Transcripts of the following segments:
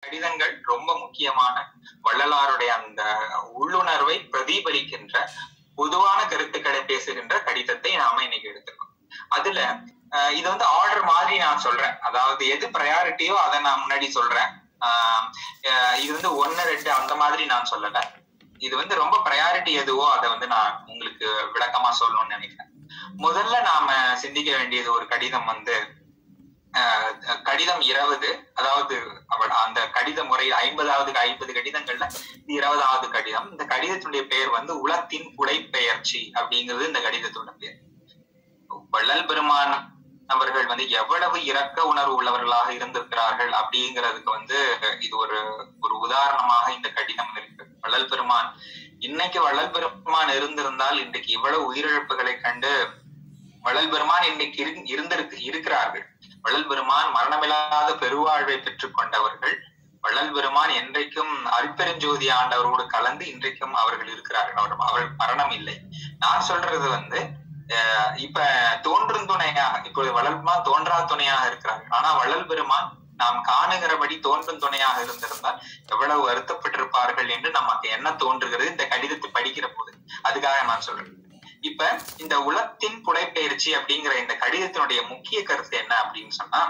கடிதங்கள் ரொம்ப முக்கியமான வள்ளலாருடைய அந்த உள்ளுணர்வை பிரதிபலிக்கின்ற பொதுவான கருத்துக்களை பேசுகின்ற கடிதத்தை நாம இன்னைக்கு எடுத்துக்கணும் அதுல அஹ், இது வந்து ஆர்டர் மாதிரி நான் சொல்றேன் அதாவது எது ப்ரையாரிட்டியோ அதை நான் முன்னாடி சொல்றேன் ஆஹ், அஹ், இது வந்து ஒன்னு ரெண்டு அந்த மாதிரி நான் சொல்லல இது வந்து ரொம்ப ப்ரையாரிட்டி எதுவோ அதை வந்து நான் உங்களுக்கு விளக்கமா சொல்லணும்னு நினைக்கிறேன் முதல்ல நாம சிந்திக்க வேண்டியது ஒரு கடிதம் வந்து ஆஹ் கடிதம் இருபது அதாவது அவள் அந்த கடித முறை ஐம்பதாவது ஐம்பது கடிதங்கள்ல இது இருபதாவது கடிதம் இந்த கடிதத்துடைய பெயர் வந்து உலத்தின் புடைப்பெயர்ச்சி அப்படிங்கிறது இந்த கடிதத்தோட பேர் வள்ளல் பெருமான் அவர்கள் வந்து எவ்வளவு இரக்க உணர்வு உள்ளவர்களாக இருந்திருக்கிறார்கள் அப்படிங்கிறதுக்கு வந்து இது ஒரு ஒரு உதாரணமாக இந்த கடிதம் இருக்கு வள்ளல் பெருமான் இன்னைக்கு வள்ளல் பெருமான் இருந்திருந்தால் இன்றைக்கு இவ்வளவு உயிரிழப்புகளை கண்டு வள்ளல் பெருமான் இன்னைக்கு இரு- இருந்திருக்கு இருக்கிறார்கள் வள்ளல் பெருமான் மரணமில்லாத பெருவாழ்வை பெற்றுக் கொண்டவர்கள் வள்ளல் பெருமான் என்றைக்கும் அருட்பெருஞ்சோதி ஆண்டவரோடு கலந்து இன்றைக்கும் அவர்கள் இருக்கிறார்கள் அவர் அவர் மரணம் இல்லை நான் சொல்றது வந்து அஹ், இப்ப தோன்றும் துணையாக இப்பொழுது வள்ளல் பெருமான் தோன்றா துணையாக இருக்கிறார்கள் ஆனா வள்ளல் பெருமான் நாம் காணுகிறபடி தோன்றும் துணையாக இருந்திருந்தால் எவ்வளவு வருத்தப்பட்டிருப்பார்கள் என்று நமக்கு என்ன தோன்றுகிறது இந்த கடிதத்தை படிக்கிற போது அதுக்காக நான் சொல்றேன் இப்ப இந்த உலத்தின் புடைப்பெயர்ச்சி அப்படிங்கிற இந்த கடிதத்தினுடைய முக்கிய கருத்து என்ன அப்படின்னு சொன்னா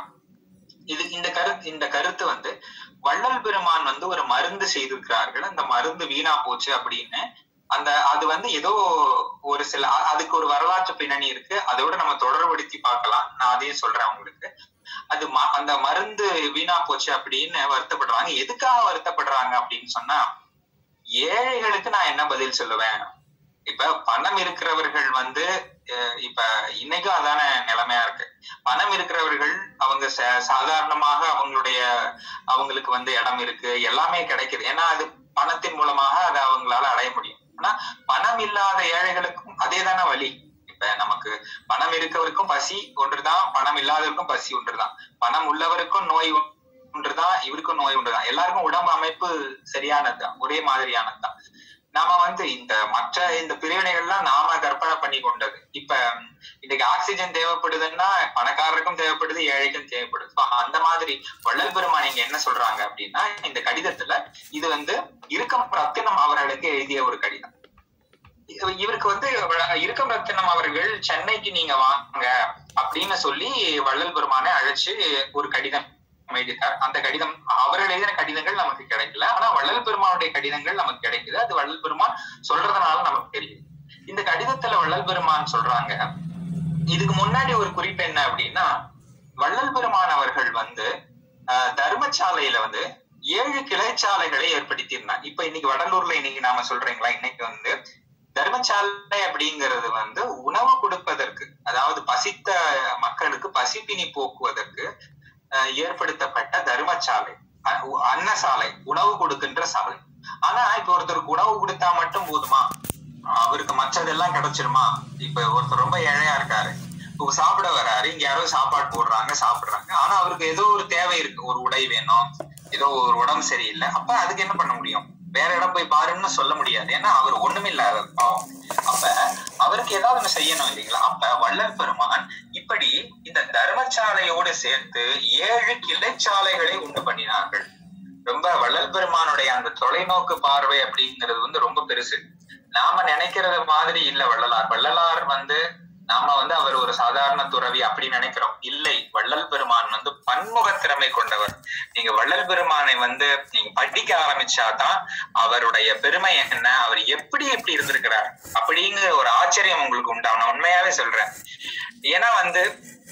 இது இந்த கருத்து இந்த கருத்து வந்து வள்ளல் பெருமான் வந்து ஒரு மருந்து செய்திருக்கிறார்கள் அந்த மருந்து வீணா போச்சு அப்படின்னு அந்த அது வந்து ஏதோ ஒரு சில அ- அதுக்கு ஒரு வரலாற்று பின்னணி இருக்கு அதோட நம்ம தொடர்படுத்தி பார்க்கலாம் நான் அதையும் சொல்றேன் உங்களுக்கு அது ம- அந்த மருந்து வீணா போச்சு அப்படின்னு வருத்தப்படுறாங்க எதுக்காக வருத்தப்படுறாங்க அப்படின்னு சொன்னா ஏழைகளுக்கு நான் என்ன பதில் சொல்லுவேன் இப்ப பணம் இருக்கிறவர்கள் வந்து அஹ் இப்ப இன்னைக்கும் அதான நிலைமையா இருக்கு பணம் இருக்கிறவர்கள் அவங்க ச- சாதாரணமாக அவங்களுடைய அவங்களுக்கு வந்து இடம் இருக்கு எல்லாமே கிடைக்குது ஏன்னா அது பணத்தின் மூலமாக அதை அவங்களால அடைய முடியும் ஆனா பணம் இல்லாத ஏழைகளுக்கும் அதே தானே வழி இப்ப நமக்கு பணம் இருக்கவருக்கும் பசி ஒன்றுதான் பணம் இல்லாதவருக்கும் பசி ஒன்றுதான் பணம் உள்ளவருக்கும் நோய் ஒன்றுதான் இவருக்கும் நோய் ஒன்றுதான் எல்லாருக்கும் உடம்பு அமைப்பு சரியானதுதான் ஒரே மாதிரியானதுதான் நாம வந்து இந்த மற்ற இந்த பிரிவினைகள்லாம் நாம கற்பனை பண்ணி கொண்டது இப்ப இன்னைக்கு ஆக்சிஜன் தேவைப்படுதுன்னா பணக்காரருக்கும் தேவைப்படுது ஏழைக்கும் தேவைப்படுது So, அந்த மாதிரி வள்ளல் பெருமான் இங்க என்ன சொல்றாங்க அப்படின்னா இந்த கடிதத்துல இது வந்து இருக்கம் ரத்தினம் அவர்களுக்கு எழுதிய ஒரு கடிதம் இவ- இவருக்கு வந்து வ- இருக்கம் ரத்தினம் அவர்கள் சென்னைக்கு நீங்க வாங்க அப்படின்னு சொல்லி வள்ளல் பெருமானை அழைச்சு ஒரு கடிதம் எழுதிட்டார் அந்த கடிதம் அவர்கள் எழுதின கடிதங்கள் நமக்கு கிடைக்கல ஆனா வள்ளல் பெருமானுடைய கடிதங்கள் நமக்கு கிடைக்குது அது வள்ளல் பெருமான் சொல்றதுனால நமக்கு தெரியுது இந்த கடிதத்துல வள்ளல் பெருமான் சொல்றாங்க இதுக்கு முன்னாடி ஒரு குறிப்பு என்ன அப்படின்னா வள்ளல் பெருமான் அவர்கள் வந்து ஆஹ், தர்மசாலையில வந்து ஏழு கிளைச்சாலைகளை ஏற்படுத்தி இருந்தாங்க இப்ப இன்னைக்கு வடலூர்ல இன்னைக்கு நாம சொல்றீங்களா இன்னைக்கு வந்து தர்மசாலை அப்படிங்கிறது வந்து உணவு கொடுப்பதற்கு அதாவது பசித்த மக்களுக்கு பசிப்பினி போக்குவதற்கு ஆஹ், ஏற்படுத்தப்பட்ட தர்மசாலை அ- உ- அன்னசாலை உணவு கொடுக்கின்ற சாலை ஆனா இப்ப ஒருத்தருக்கு உணவு கொடுத்தா மட்டும் போதுமா அவருக்கு மற்றதெல்லாம் கிடைச்சிருமா இப்ப ஒருத்தர் ரொம்ப ஏழையா இருக்காரு இப்போ சாப்பிட வராரு இங்க யாரோ சாப்பாடு போடுறாங்க சாப்பிடுறாங்க ஆனா அவருக்கு ஏதோ ஒரு தேவை இருக்கு ஒரு உடை வேணும் ஏதோ ஒரு உடம்பு சரியில்லை அப்ப அதுக்கு என்ன பண்ண முடியும் வேற இடம் போய் பாருன்னு சொல்ல முடியாது ஏன்னா அவர் ஒண்ணுமில்லாத பாவம் அப்ப அவருக்கு ஏதாவது ஒண்ணு செய்யணும் இல்லைங்களா அப்ப வள்ளல் பெருமான் இப்படி இந்த தர்மசாலையோடு சேர்த்து ஏழு கிளைச்சாலைகளை உண்டு பண்ணினார்கள் ரொம்ப வள்ளல் பெருமானுடைய அந்த தொலைநோக்கு பார்வை அப்படிங்கிறது வந்து ரொம்ப பெருசு நாம நினைக்கிறது மாதிரி இல்ல வள்ளலார் வள்ளலார் வந்து நாம வந்து அவர் ஒரு சாதாரண துறவி அப்படி நினைக்கிறோம் இல்லை வள்ளல் பெருமான் வந்து பன்முக திறமை கொண்டவர் நீங்க வள்ளல் பெருமானை வந்து நீங்க படிக்க ஆரம்பிச்சாதான் அவருடைய பெருமை என்ன அவர் எப்படி எப்படி இருந்திருக்கிறார் அப்படிங்கிற ஒரு ஆச்சரியம் உங்களுக்கு உண்டாகும் நான் உண்மையாவே சொல்றேன் ஏன்னா வந்து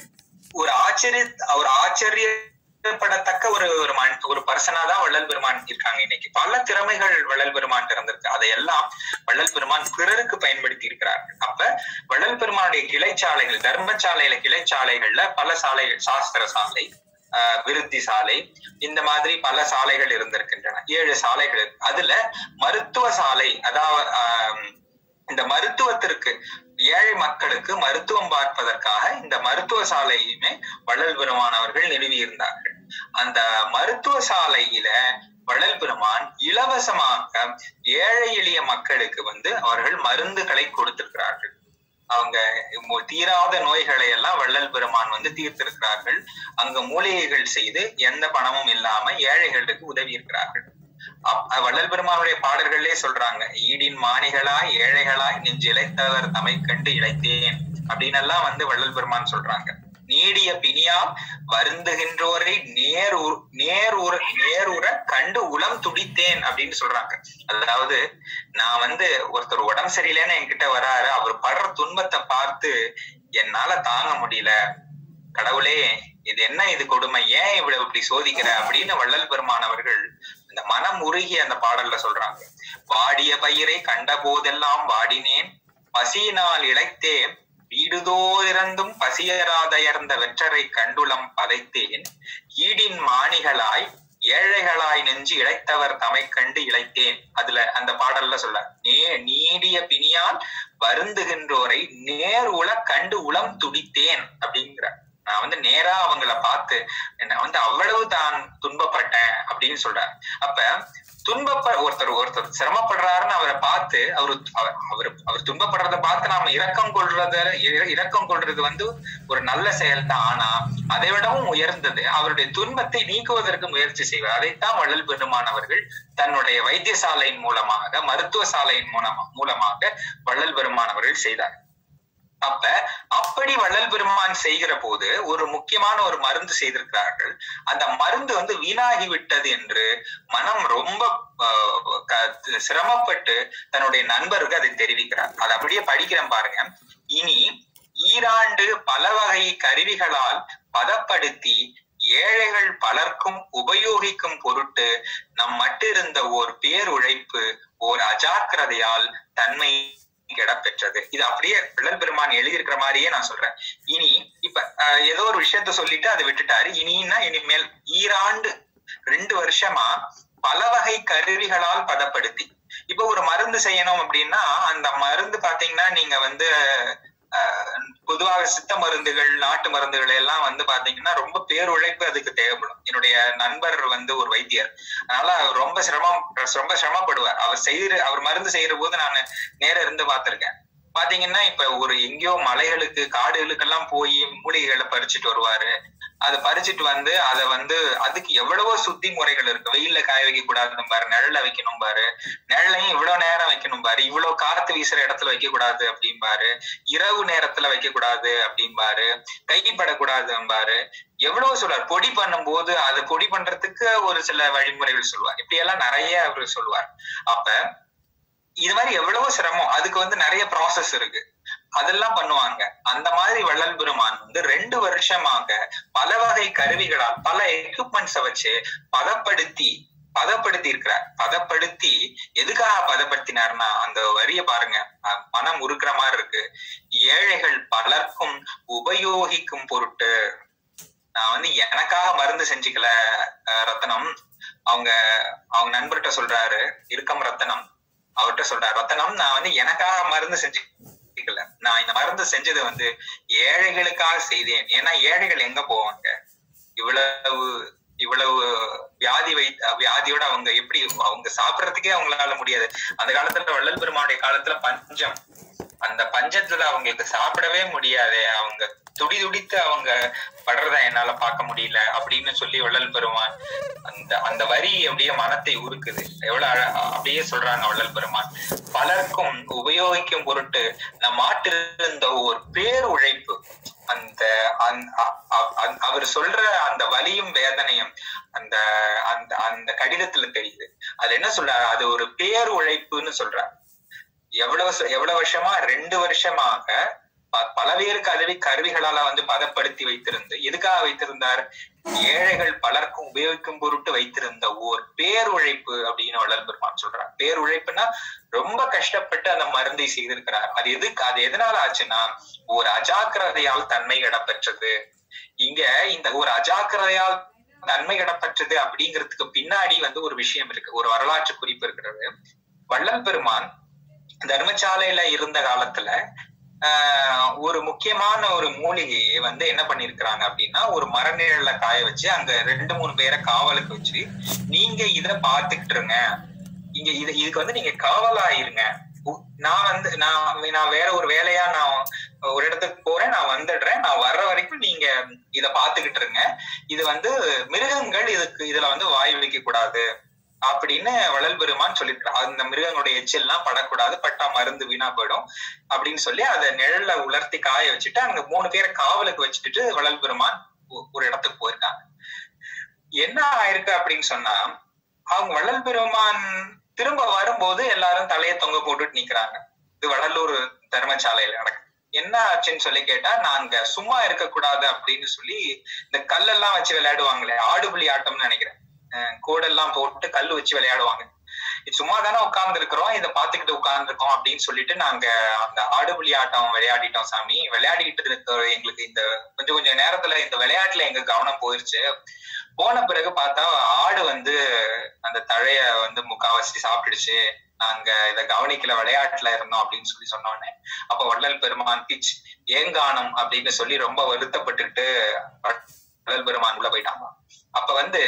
ஒரு ஆச்சரிய ஒரு ஆச்சரியப்படத்தக்க ஒரு ஒரு மண் ஒரு பர்சனா தான் வள்ளல் பெருமான் இருக்காங்க இன்னைக்கு பல திறமைகள் வள்ளல் பெருமான் இருந்திருக்கு அதையெல்லாம் வள்ளல் பெருமான் பிறருக்கு பயன்படுத்தி இருக்கிறார்கள் அப்ப வள்ளல் பெருமானுடைய கிளைச்சாலைகள் தர்மசாலையில கிளைச்சாலைகள்ல பல சாலைகள் சாஸ்திர சாலை ஆஹ் விருத்தி சாலை இந்த மாதிரி பல சாலைகள் இருந்திருக்கின்றன ஏழு சாலைகள் இருக்கு. அதுல மருத்துவ சாலை அதாவது ஆஹ் இந்த மருத்துவத்திற்கு ஏழை மக்களுக்கு மருத்துவம் பார்ப்பதற்காக இந்த மருத்துவ சாலையுமே வள்ளல் பெருமான் அவர்கள் நிறுவியிருந்தார்கள் அந்த மருத்துவ சாலையில வள்ளல் பெருமான் இலவசமாக ஏழை எளிய மக்களுக்கு வந்து அவர்கள் மருந்துகளை கொடுத்திருக்கிறார்கள் அவங்க மு- தீராத நோய்களை எல்லாம் வள்ளல் பெருமான் வந்து தீர்த்திருக்கிறார்கள் அங்க மூலிகைகள் செய்து எந்த பணமும் இல்லாம ஏழைகளுக்கு உதவி இருக்கிறார்கள் அப்- வள்ளல் பெருமானுடைய பாடல்களே சொல்றாங்க ஈடின் மாணிகளாய் ஏழைகளாய் நெஞ்சு இழைத்தவர் தமை கண்டு இழைத்தேன் அப்படின்னு எல்லாம் வந்து வள்ளல் பெருமான் சொல்றாங்க நீடிய பிணியால் வருந்துகின்றோரை நேர் உ- நேர் உற நேர் உற கண்டு உளம் துடித்தேன் அப்படின்னு சொல்றாங்க அதாவது நான் வந்து ஒருத்தர் உடம்பு சரியில்லைன்னு என்கிட்ட வராரு அவர் படுற துன்பத்தை பார்த்து என்னால தாங்க முடியல கடவுளே இது என்ன இது கொடுமை ஏன் இவ்வளவு இப்படி சோதிக்கிற அப்படின்னு வள்ளல் பெருமான் அவர்கள் இந்த மனம் உருகி அந்த பாடல்ல சொல்றாங்க வாடிய பயிரை கண்ட போதெல்லாம் வாடினேன் பசியினால் இழைத்தேன் வீடுதோதிறந்தும் பசியராதயர்ந்த வெற்றரை கண்டுளம் பதைத்தேன் ஈடின் மாணிகளாய் ஏழைகளாய் நெஞ்சு இழைத்தவர் தமை கண்டு இழைத்தேன் அதுல அந்த பாடல்ல சொல்ல நே நீடிய பிணியால் வருந்துகின்றோரை நேர் உள கண்டு உளம் துடித்தேன் அப்படிங்கிற நான் வந்து நேரா அவங்கள பார்த்து என்ன வந்து அவ்வளவு தான் துன்பப்பட்டேன் அப்படின்னு சொல்றாரு அப்ப துன்பப்ப ஒருத்தர் ஒருத்தர் சிரமப்படுறாருன்னு அவரை பார்த்து அவரு அவர் அவர் அவர் துன்பப்படுறத பார்த்து நாம இரக்கம் கொள்றத இர- இரக்கம் கொள்றது வந்து ஒரு நல்ல செயல் தான் ஆனா அதை விடவும் உயர்ந்தது அவருடைய துன்பத்தை நீக்குவதற்கு முயற்சி செய்வார் அதைத்தான் வள்ளல் பெருமான் அவர்கள் தன்னுடைய வைத்தியசாலையின் மூலமாக மருத்துவ சாலையின் மூலமா மூலமாக வள்ளல் பெருமான் அவர்கள் செய்தார் அப்ப அப்படி வள்ளல் பெருமான் செய்கிற போது ஒரு முக்கியமான ஒரு மருந்து செய்திருக்கிறார்கள் அந்த மருந்து வந்து வீணாகி விட்டது என்று மனம் ரொம்ப ஆஹ், க- சிரமப்பட்டு தன்னுடைய நண்பருக்கு அதை தெரிவிக்கிறார் அதை அப்படியே படிக்கிறேன் பாருங்க இனி ஈராண்டு பல வகை கருவிகளால் பதப்படுத்தி ஏழைகள் பலர்க்கும் உபயோகிக்கும் பொருட்டு நம் மட்டிருந்த ஓர் பேருழைப்பு ஓர் அஜாக்கிரதையால் தன்மை பெற்றது இது அப்படியே வள்ளல் பெருமான் எழுதியிருக்கிற மாதிரியே நான் சொல்றேன் இனி இப்ப ஆஹ், ஏதோ ஒரு விஷயத்த சொல்லிட்டு அதை விட்டுட்டாரு இனின்னா இனிமேல் ஈராண்டு ரெண்டு வருஷமா பல வகை கருவிகளால் பதப்படுத்தி இப்ப ஒரு மருந்து செய்யணும் அப்படின்னா அந்த மருந்து பாத்தீங்கன்னா நீங்க வந்து ஆஹ், பொதுவாக சித்த மருந்துகள் நாட்டு மருந்துகள் எல்லாம் வந்து பாத்தீங்கன்னா ரொம்ப பேருழைப்பு அதுக்கு தேவைப்படும் என்னுடைய நண்பர் வந்து ஒரு வைத்தியர் அதனால அவர் ரொம்ப சிரமம் ரொம்ப சிரமப்படுவார் அவர் செய்யற அவர் மருந்து செய்யற போது நான் நேர இருந்து பார்த்திருக்கேன் பாத்தீங்கன்னா இப்ப ஒரு எங்கேயோ மலைகளுக்கு காடுகளுக்கெல்லாம் போய் மூலிகைகளை பறிச்சுட்டு வருவாரு அதை பறிச்சுட்டு வந்து அதை வந்து அதுக்கு எவ்வளவோ சுத்தி முறைகள் இருக்கு வெயில்ல காய வைக்க கூடாதுன்னு பாரு நிழல்ல வைக்கணும் பாரு நிழலையும் இவ்வளவு நேரம் வைக்கணும் பாரு இவ்வளவு காத்து வீசுற இடத்துல வைக்க கூடாது அப்படிம்பாரு இரவு நேரத்துல வைக்க கூடாது அப்படிம்பாரு கைப்படக்கூடாதும்பாரு எவ்வளவு சொல்றார் பொடி பண்ணும்போது அதை பொடி பண்றதுக்கு ஒரு சில வழிமுறைகள் சொல்லுவார் இப்படி எல்லாம் நிறைய அவர் சொல்லுவார் அப்ப இது மாதிரி எவ்வளவோ சிரமம் அதுக்கு வந்து நிறைய ப்ராசஸ் இருக்கு அதெல்லாம் பண்ணுவாங்க அந்த மாதிரி வள்ளல் பெருமான் வந்து ரெண்டு வருஷமாக பல வகை கருவிகளால் பல எக்யூப்மெண்ட்ஸ வச்சு பதப்படுத்தி பதப்படுத்தி இருக்கிறார் பதப்படுத்தி எதுக்காக பதப்படுத்தினார்னா அந்த வரிய பாருங்க அஹ் மனம் உருக்குற மாதிரி இருக்கு ஏழைகள் பலர்க்கும் உபயோகிக்கும் பொருட்டு நான் வந்து எனக்காக மருந்து செஞ்சுக்கல அஹ் ரத்தனம் அவங்க அவங்க நண்பர்கிட்ட சொல்றாரு இருக்கம் ரத்தனம் அவர்கிட்ட சொல்றாரு ரத்தனம் நான் வந்து எனக்காக மருந்து செஞ்சுக்கல நான் இந்த மருந்து செஞ்சது வந்து ஏழைகளுக்காக செய்தேன் ஏன்னா ஏழைகள் எங்க போவாங்க இவ்வளவு இவ்வளவு வியாதி வை வியாதியோட அவங்க எப்படி அவங்க சாப்பிடறதுக்கே அவங்களால முடியாது அந்த காலத்துல வள்ளல் பெருமானுடைய காலத்துல பஞ்சம் அந்த பஞ்சத்துல அவங்களுக்கு சாப்பிடவே முடியாது அவங்க துடி துடித்து அவங்க படுறத என்னால பார்க்க முடியல அப்படின்னு சொல்லி வள்ளல் பெருமான் அந்த அந்த வரி அப்படியே மனத்தை உருக்குது எவ்வளவு அழ- அப்படியே சொல்றாங்க வள்ளல் பெருமான் பலருக்கும் உபயோகிக்கும் பொருட்டு நம் மாட்டிருந்த ஒரு பேர் உழைப்பு அந்த அந்த- அ- அ- அ- அவர் சொல்ற அந்த வலியும் வேதனையும் அந்த அந்த அந்த கடிதத்துல தெரியுது அது என்ன சொல்றாரு அது ஒரு பேர் உழைப்புன்னு சொல்றார் எவ்வளவு ச- எவ்வளவு வருஷமா ரெண்டு வருஷமாக ப- பலவேறு கருவி கருவிகளால வந்து பதப்படுத்தி வைத்திருந்து எதுக்காக வைத்திருந்தார் ஏழைகள் பலருக்கும் உபயோகிக்கும் பொருட்டு வைத்திருந்த ஓர் பேர் உழைப்பு அப்படின்னு வள்ளல் பெருமான் சொல்றார் பேர் உழைப்புனா ரொம்ப கஷ்டப்பட்டு அந்த மருந்தை செய்திருக்கிறார் அது எதுக்கு அது எதனால ஆச்சுன்னா ஒரு அஜாக்கிரதையால் தன்மை இடம்பெற்றது இங்க இந்த ஒரு அஜாக்கிரதையால் தன்மை இடம்பெற்றது அப்படிங்கிறதுக்கு பின்னாடி வந்து ஒரு விஷயம் இருக்கு ஒரு வரலாற்று குறிப்பு இருக்கிறது வள்ளல் பெருமான் தர்மசாலையில இருந்த காலத்துல ஆஹ் ஒரு முக்கியமான ஒரு மூலிகையை வந்து என்ன பண்ணிருக்கிறாங்க அப்படின்னா ஒரு மரநிழல்ல காய வச்சு அங்க ரெண்டு மூணு பேரை காவலுக்கு வச்சு நீங்க இத பாத்துக்கிட்டு இருங்க இங்க இது இதுக்கு வந்து நீங்க காவலா இருங்க உ- நான் வந்து நான் நான் வேற ஒரு வேலையா நான் ஒரு இடத்துக்கு போறேன் நான் வந்துடுறேன் நான் வர்ற வரைக்கும் நீங்க இத பாத்துக்கிட்டு இருங்க இது வந்து மிருகங்கள் இதுக்கு இதுல வந்து வாய் வைக்க கூடாது அப்படின்னு வள்ளல் பெருமான் சொல்லியிருக்காரு அந்த மிருகங்களுடைய எச்சல்லாம் படக்கூடாது பட்டா மருந்து வீணா போயிடும் அப்படின்னு சொல்லி அதை நிழல்ல உலர்த்தி காய வச்சுட்டு அங்க மூணு பேரை காவலுக்கு வச்சுட்டு வள்ளல் பெருமான் ஒ- ஒரு இடத்துக்கு போயிருக்காங்க என்ன ஆயிருக்கு அப்படின்னு சொன்னா அவங்க வள்ளல் பெருமான் திரும்ப வரும்போது எல்லாரும் தலையை தொங்க போட்டுட்டு நிக்கிறாங்க இது வடலூர் தர்மசாலையில நடக்கு என்ன ஆச்சுன்னு சொல்லி கேட்டா நாங்க சும்மா இருக்கக்கூடாது அப்படின்னு சொல்லி இந்த கல்லெல்லாம் வச்சு விளையாடுவாங்களே ஆடுபுலி ஆட்டம்னு நினைக்கிறேன் அஹ் கோடெல்லாம் போட்டு கல் வச்சு விளையாடுவாங்க இது சும்மா தானே உட்கார்ந்து இருக்கிறோம் இதை பாத்துக்கிட்டு உட்கார்ந்து இருக்கோம் அப்படின்னு சொல்லிட்டு நாங்க அந்த ஆடுபுலி ஆட்டம் விளையாடிட்டோம் சாமி விளையாடிட்டு இருக்க எங்களுக்கு இந்த கொஞ்சம் கொஞ்சம் நேரத்துல இந்த விளையாட்டுல எங்க கவனம் போயிருச்சு போன பிறகு பார்த்தா ஆடு வந்து அந்த தழைய வந்து முக்காவாசி சாப்பிட்டுடுச்சு நாங்க இத கவனிக்கல விளையாட்டுல இருந்தோம் அப்படின்னு சொல்லி சொன்னோடனே அப்ப வள்ளல் பெருமான் பிச் ஏங்கானம் அப்படின்னு சொல்லி ரொம்ப வருத்தப்பட்டுட்டு வள்ளல் பெருமான் உள்ள போயிட்டாங்க அப்ப வந்து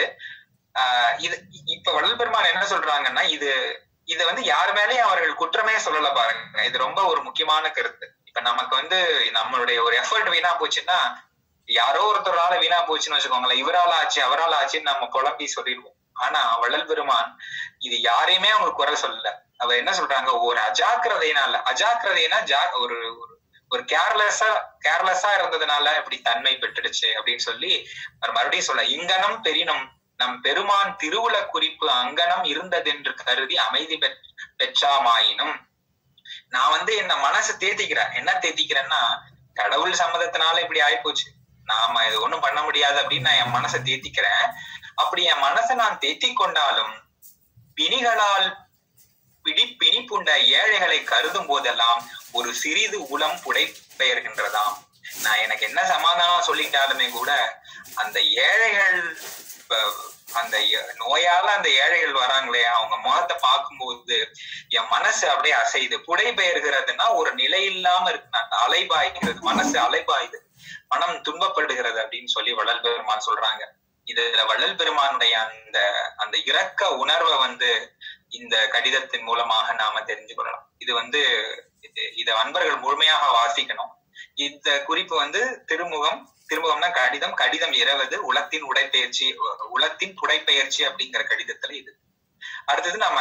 ஆஹ் இது இப்ப வள்ளல் பெருமான் என்ன சொல்றாங்கன்னா இது இது வந்து யார் மேலயும் அவர்கள் குற்றமே சொல்லல பாருங்க இது ரொம்ப ஒரு முக்கியமான கருத்து இப்ப நமக்கு வந்து நம்மளுடைய ஒரு எஃபர்ட் வீணா போச்சுன்னா யாரோ ஒருத்தரால வீணா போச்சுன்னு வச்சுக்கோங்களேன் இவரால ஆச்சு அவரால் ஆச்சுன்னு நம்ம குழம்பி சொல்லிடுவோம் ஆனா வள்ளல் பெருமான் இது யாரையுமே அவங்க குறை சொல்லல அவ என்ன சொல்றாங்க ஒரு அஜாக்கிரதையினால அஜாக்கிரதைனா ஜா ஒரு ஒரு ஒரு கேர்லெஸ்ஸா கேர்லெஸ்ஸா இருந்ததுனால இப்படி தன்மை பெற்றுடுச்சு அப்படின்னு சொல்லி அவர் மறுபடியும் சொல்ல இங்கனம் பெரினும் நம் பெருமான் திருவுல குறிப்பு அங்கனம் இருந்ததென்று கருதி அமைதி பெற்- பெற்றாமாயினும் நான் வந்து என்ன மனசு தேத்திக்கிறேன் என்ன தேத்திக்கிறேன்னா கடவுள் சம்மதத்தினால இப்படி ஆயிப்போச்சு நாம இது ஒண்ணும் பண்ண முடியாது அப்படின்னு நான் என் மனசை தேத்திக்கிறேன் அப்படி என் மனசை நான் தேத்திக் கொண்டாலும் பிணிகளால் பிடி பிணிப்புண்ட ஏழைகளை கருதும் போதெல்லாம் ஒரு சிறிது உளம் புடை பெயர்கின்றதாம் நான் எனக்கு என்ன சமாதானம் சொல்லிட்டாலுமே கூட அந்த ஏழைகள் இப்ப அந்த எ- நோயால அந்த ஏழைகள் வராங்களே அவங்க முகத்தை பார்க்கும்போது என் மனசு அப்படியே அசையுது புடை பெயர்கிறதுனா ஒரு நிலை இல்லாம இருக்கு அலைபாய்கிறது மனசு அலைபாயுது மனம் துன்பப்படுகிறது அப்படின்னு சொல்லி வள்ளல் பெருமான் சொல்றாங்க இதுல வள்ளல் பெருமானுடைய அந்த அந்த இரக்க உணர்வை வந்து இந்த கடிதத்தின் மூலமாக நாம தெரிஞ்சு கொள்ளலாம் இது வந்து இது இத அன்பர்கள் முழுமையாக வாசிக்கணும் இந்த குறிப்பு வந்து திருமுகம் திருமுகம்னா கடிதம் கடிதம் இருபது உலத்தின் உடைப்பெயர்ச்சி உலத்தின் புடைப்பெயர்ச்சி அப்படிங்கிற கடிதத்துல இது அடுத்தது நம்ம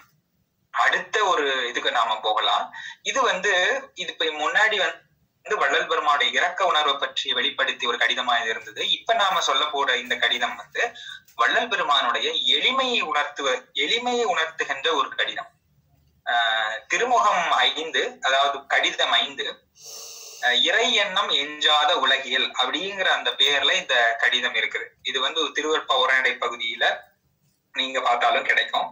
அடுத்த ஒரு இதுக்கு நாம போகலாம் இது வந்து இது இப்ப முன்னாடி வந்து வள்ளல் பெருமானுடைய இரக்க உணர்வை பற்றி வெளிப்படுத்தி ஒரு கடிதமா இது இருந்தது இப்ப நாம சொல்ல போற இந்த கடிதம் வந்து வள்ளல் பெருமானுடைய எளிமையை உணர்த்துவ எளிமையை உணர்த்துகின்ற ஒரு கடிதம் ஆஹ் திருமுகம் ஐந்து அதாவது கடிதம் ஐந்து அஹ் இறை எண்ணம் எஞ்சாத உலகியல் அப்படிங்கிற அந்த பெயர்ல இந்த கடிதம் இருக்குது இது வந்து திருவற்ப உரைநடை பகுதியில நீங்க பார்த்தாலும் கிடைக்கும்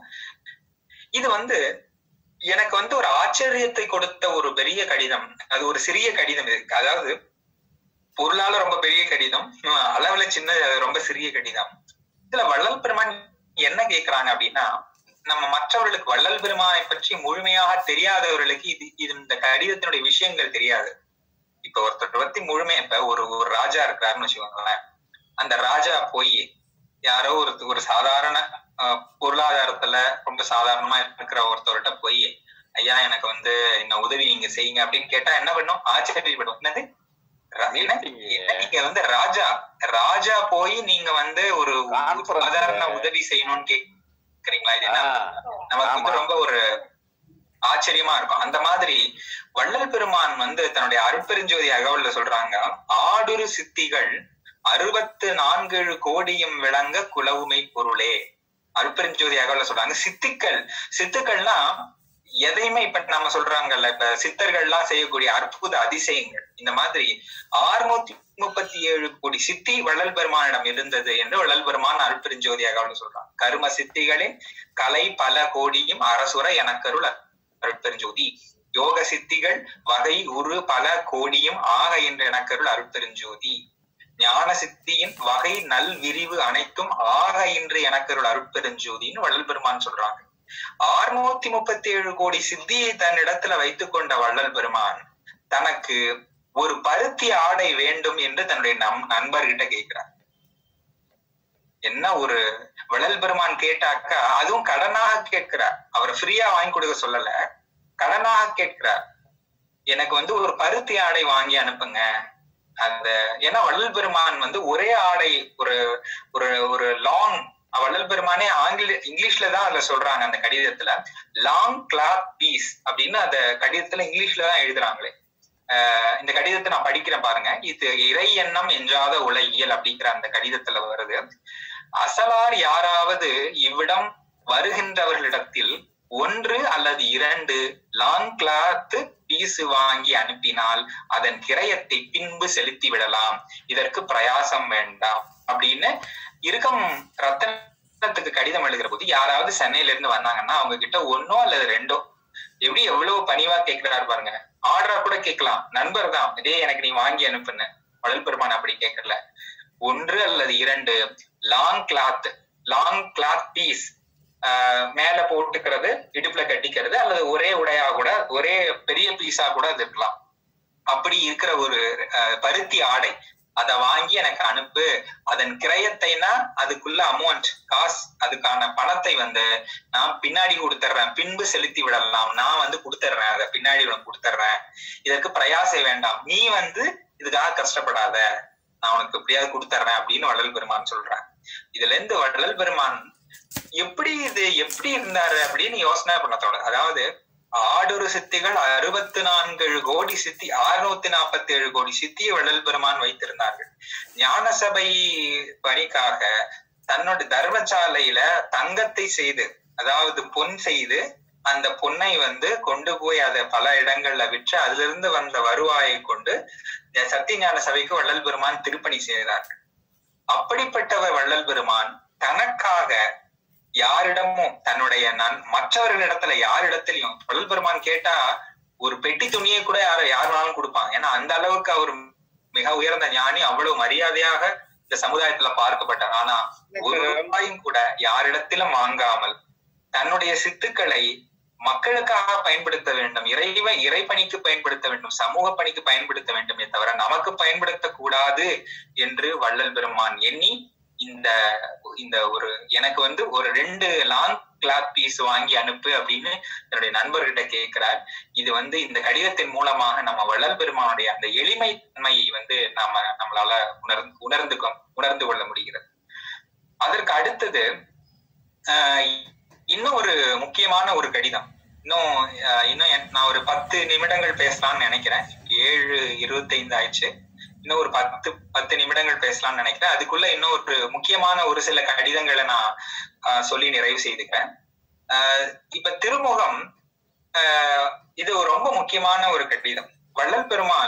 இது வந்து எனக்கு வந்து ஒரு ஆச்சரியத்தை கொடுத்த ஒரு பெரிய கடிதம் அது ஒரு சிறிய கடிதம் இருக்கு அதாவது பொருளால ரொம்ப பெரிய கடிதம் அஹ் அளவுல சின்ன ரொம்ப சிறிய கடிதம் இதுல வள்ளல் பெருமான் என்ன கேக்குறாங்க அப்படின்னா நம்ம மற்றவர்களுக்கு வள்ளல் பெருமானை பற்றி முழுமையாக தெரியாதவர்களுக்கு இது இது இந்த கடிதத்தினுடைய விஷயங்கள் தெரியாது இப்ப ஒருத்தர் பத்தி முழுமை இப்ப ஒரு ஒரு ராஜா இருக்கிறாருன்னு வச்சுக்கோங்களேன் அந்த ராஜா போய் யாரோ ஒரு ஒரு சாதாரண அஹ், பொருளாதாரத்துல ரொம்ப சாதாரணமா இருக்கிற ஒருத்தர்கிட்ட போய் ஐயா எனக்கு வந்து இந்த உதவி நீங்க செய்யுங்க அப்படின்னு கேட்டா என்ன பண்ணும் ஆச்சரியப்படும் என்னது ரா- என்ன? என்ன நீங்க வந்து ராஜா ராஜா போய் நீங்க வந்து ஒரு ஒரு Conference. சாதாரண உதவி செய்யணும்னு கேக்குறீங்களா இது என்ன நமக்கு வந்து ஆமா. ரொம்ப ஒரு ஆச்சரியமா இருக்கும் அந்த மாதிரி வள்ளல் பெருமான் வந்து தன்னுடைய அருட்பெருஞ்சோதி அகவல்ல சொல்றாங்க ஆடுரு சித்திகள் அறுபத்து நான்கு கோடியும் விளங்க குலவுமை பொருளே அருட்பெருஞ்சோதி அகவல்ல சொல்றாங்க சித்துக்கள் சித்துக்கள்னா எதையுமே இப்ப நம்ம சொல்றாங்கல்ல இப்ப சித்தர்கள்லாம் செய்யக்கூடிய அற்புத அதிசயங்கள் இந்த மாதிரி ஆறுநூத்தி முப்பத்தி ஏழு கோடி சித்தி வள்ளல் பெருமானிடம் இருந்தது என்று வள்ளல் பெருமான் அருட்பெருஞ்சோதி அகவல்ல சொல்றாங்க கரும சித்திகளின் கலை பல கோடியும் அரசுர எனக்கருள் அருட்பெருஞ்சோதி யோக சித்திகள் வகை உரு பல கோடியும் ஆக என்ற எனக்கருள் அருட்பெருஞ்சோதி ஞான சித்தியின் வகை நல் விரிவு அனைத்தும் ஆக என்று எனக்கருள் அருட்பெருஞ்சோதின்னு வள்ளல் பெருமான் சொல்றாங்க ஆறுநூத்தி முப்பத்தி ஏழு கோடி சித்தியை தன்னிடத்துல வைத்துக் கொண்ட வள்ளல் பெருமான் தனக்கு ஒரு பருத்தி ஆடை வேண்டும் என்று தன்னுடைய நம் நண்பர்கிட்ட கேட்கிறார் என்ன ஒரு வள்ளல் பெருமான் கேட்டாக்கா அதுவும் கடனாக கேட்கிறார் அவர் ஃப்ரீயா வாங்கி கொடுக்க சொல்லல கடனாக கேட்கிறார் எனக்கு வந்து ஒரு பருத்தி ஆடை வாங்கி அனுப்புங்க அந்த ஏன்னா வள்ளல் பெருமான் வந்து ஒரே ஆடை ஒரு ஒரு ஒரு லாங் வள்ளல் பெருமானே ஆங்கில இங்கிலீஷ்ல தான் அதுல சொல்றாங்க அந்த கடிதத்துல லாங் கிளாத் பீஸ் அப்படின்னு அந்த கடிதத்துல இங்கிலீஷ்ல தான் எழுதுறாங்களே ஆஹ் இந்த கடிதத்தை நான் படிக்கிறேன் பாருங்க இது இறை எண்ணம் என்றாத உலகியல் அப்படிங்கிற அந்த கடிதத்துல வருது அசலார் யாராவது இவ்விடம் வருகின்றவர்களிடத்தில் ஒன்று அல்லது இரண்டு லாங் கிளாத் பீஸ் வாங்கி அனுப்பினால் அதன் கிரயத்தை பின்பு செலுத்தி விடலாம் இதற்கு பிரயாசம் வேண்டாம் அப்படின்னு இருக்கம் ரத்தனத்துக்கு கடிதம் எழுதுற போது யாராவது சென்னையில இருந்து வந்தாங்கன்னா அவங்க கிட்ட ஒன்னோ அல்லது ரெண்டோ எப்படி எவ்வளவு பணிவா கேட்கிறாரு பாருங்க ஆர்டரா கூட கேட்கலாம் நண்பர் தான் இதே எனக்கு நீ வாங்கி அனுப்புன்னு வளல் பெருமான் அப்படி கேட்கல ஒன்று அல்லது இரண்டு long cloth long cloth piece மேல போட்டுக்கிறது இடுப்புல கட்டிக்கிறது அல்லது ஒரே உடையா கூட ஒரே பெரிய பீஸா கூட அது இருக்கலாம் அப்படி இருக்கிற ஒரு அஹ், பருத்தி ஆடை அதை வாங்கி எனக்கு அனுப்பு அதன் கிரயத்தைனா அதுக்குள்ள அமௌண்ட் காசு அதுக்கான பணத்தை வந்து நான் பின்னாடி கொடுத்துட்றேன் பின்பு செலுத்தி விடலாம் நான் வந்து கொடுத்துட்றேன் அதை பின்னாடி உனக்கு கொடுத்துட்றேன் இதற்கு பிரயாசை வேண்டாம் நீ வந்து இதுக்காக கஷ்டப்படாத நான் உனக்கு எப்படியாவது கொடுத்துட்றேன் அப்படின்னு வள்ளல் பெருமான் சொல்றேன் இதுல இருந்து வள்ளல் பெருமான் எப்படி இது எப்படி இருந்தாரு அப்படின்னு யோசனை பண்ண தோணுது அதாவது ஆடொரு சித்திகள் அறுபத்து நான்கு கோடி சித்தி அறுநூத்தி நாற்பத்தி ஏழு கோடி சித்தியை வள்ளல் பெருமான் வைத்திருந்தார்கள் ஞான சபை பணிக்காக தன்னோட தர்மசாலையில தங்கத்தை செய்து அதாவது பொன் செய்து அந்த பொன்னை வந்து கொண்டு போய் அதை பல இடங்கள்ல விற்று அதுல இருந்து வந்த வருவாயை கொண்டு சத்தியஞான சபைக்கு வள்ளல் பெருமான் திருப்பணி செய்தார்கள் அப்படிப்பட்டவர் வள்ளல் பெருமான் தனக்காக யாரிடமும் தன்னுடைய நன் மற்றவர்களிடத்துல யாரிடத்திலையும் வள்ளல் பெருமான் கேட்டா ஒரு பெட்டி துணியை கூட யார யார் வேணாலும் கொடுப்பாங்க ஏன்னா அந்த அளவுக்கு அவர் மிக உயர்ந்த ஞானி அவ்வளவு மரியாதையாக இந்த சமுதாயத்துல பார்க்கப்பட்டார் ஆனா ஒரு ரூபாயும் கூட யாரிடத்திலும் வாங்காமல் தன்னுடைய சித்துக்களை மக்களுக்காக பயன்படுத்த வேண்டும் இறைவ இறைப்பணிக்கு பயன்படுத்த வேண்டும் சமூக பணிக்கு பயன்படுத்த வேண்டுமே தவிர நமக்கு பயன்படுத்த கூடாது என்று வள்ளல் பெருமான் எண்ணி இந்த இந்த ஒரு எனக்கு வந்து ஒரு ரெண்டு லாங் கிளாத் பீஸ் வாங்கி அனுப்பு அப்படின்னு என்னுடைய நண்பர்கிட்ட கேட்கிறார் இது வந்து இந்த கடிதத்தின் மூலமாக நம்ம வள்ளல் பெருமானுடைய அந்த எளிமை தன்மையை வந்து நாம நம்மளால உணர்ந்து உணர்ந்து உணர்ந்து கொள்ள முடிகிறது அதற்கு அடுத்தது ஆஹ் இன்னும் ஒரு முக்கியமான ஒரு கடிதம் இன்னும் ஆஹ் இன்னும் என்- நான் ஒரு பத்து நிமிடங்கள் பேசலாம்னு நினைக்கிறேன் ஏழு இருபத்தைந்து ஆயிடுச்சு இன்னும் ஒரு பத்து பத்து நிமிடங்கள் பேசலாம்னு நினைக்கிறேன் அதுக்குள்ள இன்னும் ஒரு முக்கியமான ஒரு சில கடிதங்களை நான் ஆஹ் சொல்லி நிறைவு செய்துக்கிறேன் ஆஹ் இப்ப திருமுகம் ஆஹ் இது ஒரு ரொம்ப முக்கியமான ஒரு கடிதம் வள்ளல் பெருமான்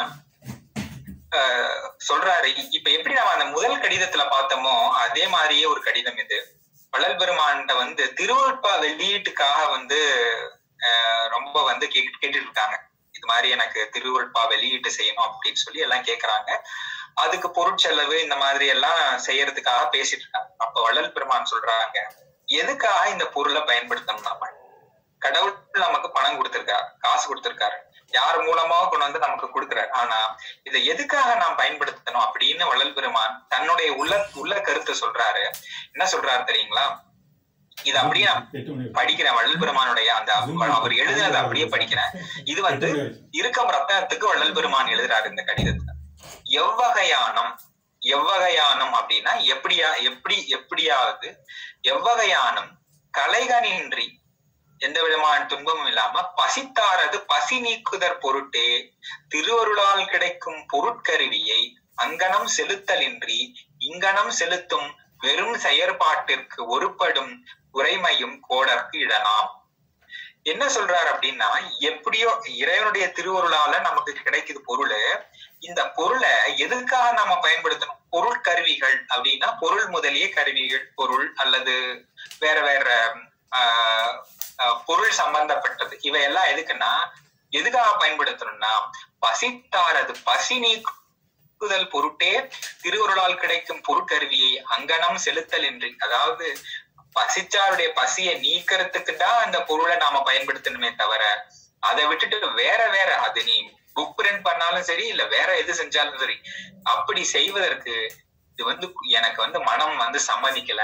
ஆஹ் சொல்றாரு இப்ப எப்படி நம்ம அந்த முதல் கடிதத்துல பார்த்தோமோ அதே மாதிரியே ஒரு கடிதம் இது வள்ளல் பெருமான்கிட்ட வந்து திருவள்ளுப்பா வெளியீட்டுக்காக வந்து ஆஹ் ரொம்ப வந்து கேட்டு கேட்டுட்டு இருக்காங்க இது மாதிரி எனக்கு திருவள்ளுப்பா வெளியீட்டு செய்யணும் அப்படின்னு சொல்லி எல்லாம் கேக்குறாங்க அதுக்கு பொருட்செலவு இந்த மாதிரி எல்லாம் செய்யறதுக்காக பேசிட்டு இருக்காங்க அப்ப வள்ளல் பெருமான் சொல்றாங்க எதுக்காக இந்த பொருளை பயன்படுத்தணும் நாம கடவுள் நமக்கு பணம் கொடுத்திருக்காரு காசு கொடுத்திருக்காரு யார் மூலமா கொண்டு வந்து நமக்கு கொடுக்குறாரு ஆனா இதை எதுக்காக நாம் பயன்படுத்தணும் அப்படின்னு வள்ளல் பெருமான் தன்னுடைய உள்ள உள்ள கருத்தை சொல்றாரு என்ன சொல்றாரு தெரியுங்களா இது அப்படியே நான் படிக்கிறேன் வள்ளல் பெருமானுடைய அந்த அவர் எழுதினதை அப்படியே படிக்கிறேன் இது வந்து இருக்கம் ரத்தனத்துக்கு வள்ளல் பெருமான் எழுதுறாரு இந்த கடிதத்துல எவ்வகையானம் எவ்வகையானம் அப்படின்னா எப்படியா எப்படி எப்படியாவது எவ்வகையானம் கலைகனின்றி எந்த விதமான துன்பமும் இல்லாம பசித்தாரது பசி நீக்குதற் பொருட்டே திருவருளால் கிடைக்கும் பொருட்கருவியை அங்கனம் செலுத்தலின்றி இங்கனம் செலுத்தும் வெறும் செயற்பாட்டிற்கு ஒருபடும் உரைமையும் கோடற்கு இடலாம் என்ன சொல்றாரு அப்படின்னா எப்படியோ இறைவனுடைய திருவருளால நமக்கு கிடைக்குது பொருள் இந்த பொருளை எதுக்காக நாம பயன்படுத்தணும் பொருள் கருவிகள் அப்படின்னா பொருள் முதலிய கருவிகள் பொருள் அல்லது வேற வேற ஆஹ் ஆஹ் பொருள் சம்பந்தப்பட்டது இவையெல்லாம் எதுக்குன்னா எதுக்காக பயன்படுத்தணும்னா பசித்தாரது பசி நீக்குதல் பொருட்டே திருவருளால் கிடைக்கும் பொருட்கருவியை அங்கனம் செலுத்தல் என்று அதாவது பசிச்சாருடைய பசியை நீக்கிறதுக்கு தான் அந்த பொருளை நாம பயன்படுத்தணுமே தவிர அதை விட்டுட்டு வேற வேற அது நீ புக் பிரிண்ட் பண்ணாலும் சரி இல்ல வேற எது செஞ்சாலும் சரி அப்படி செய்வதற்கு இது வந்து எனக்கு வந்து மனம் வந்து சம்மதிக்கல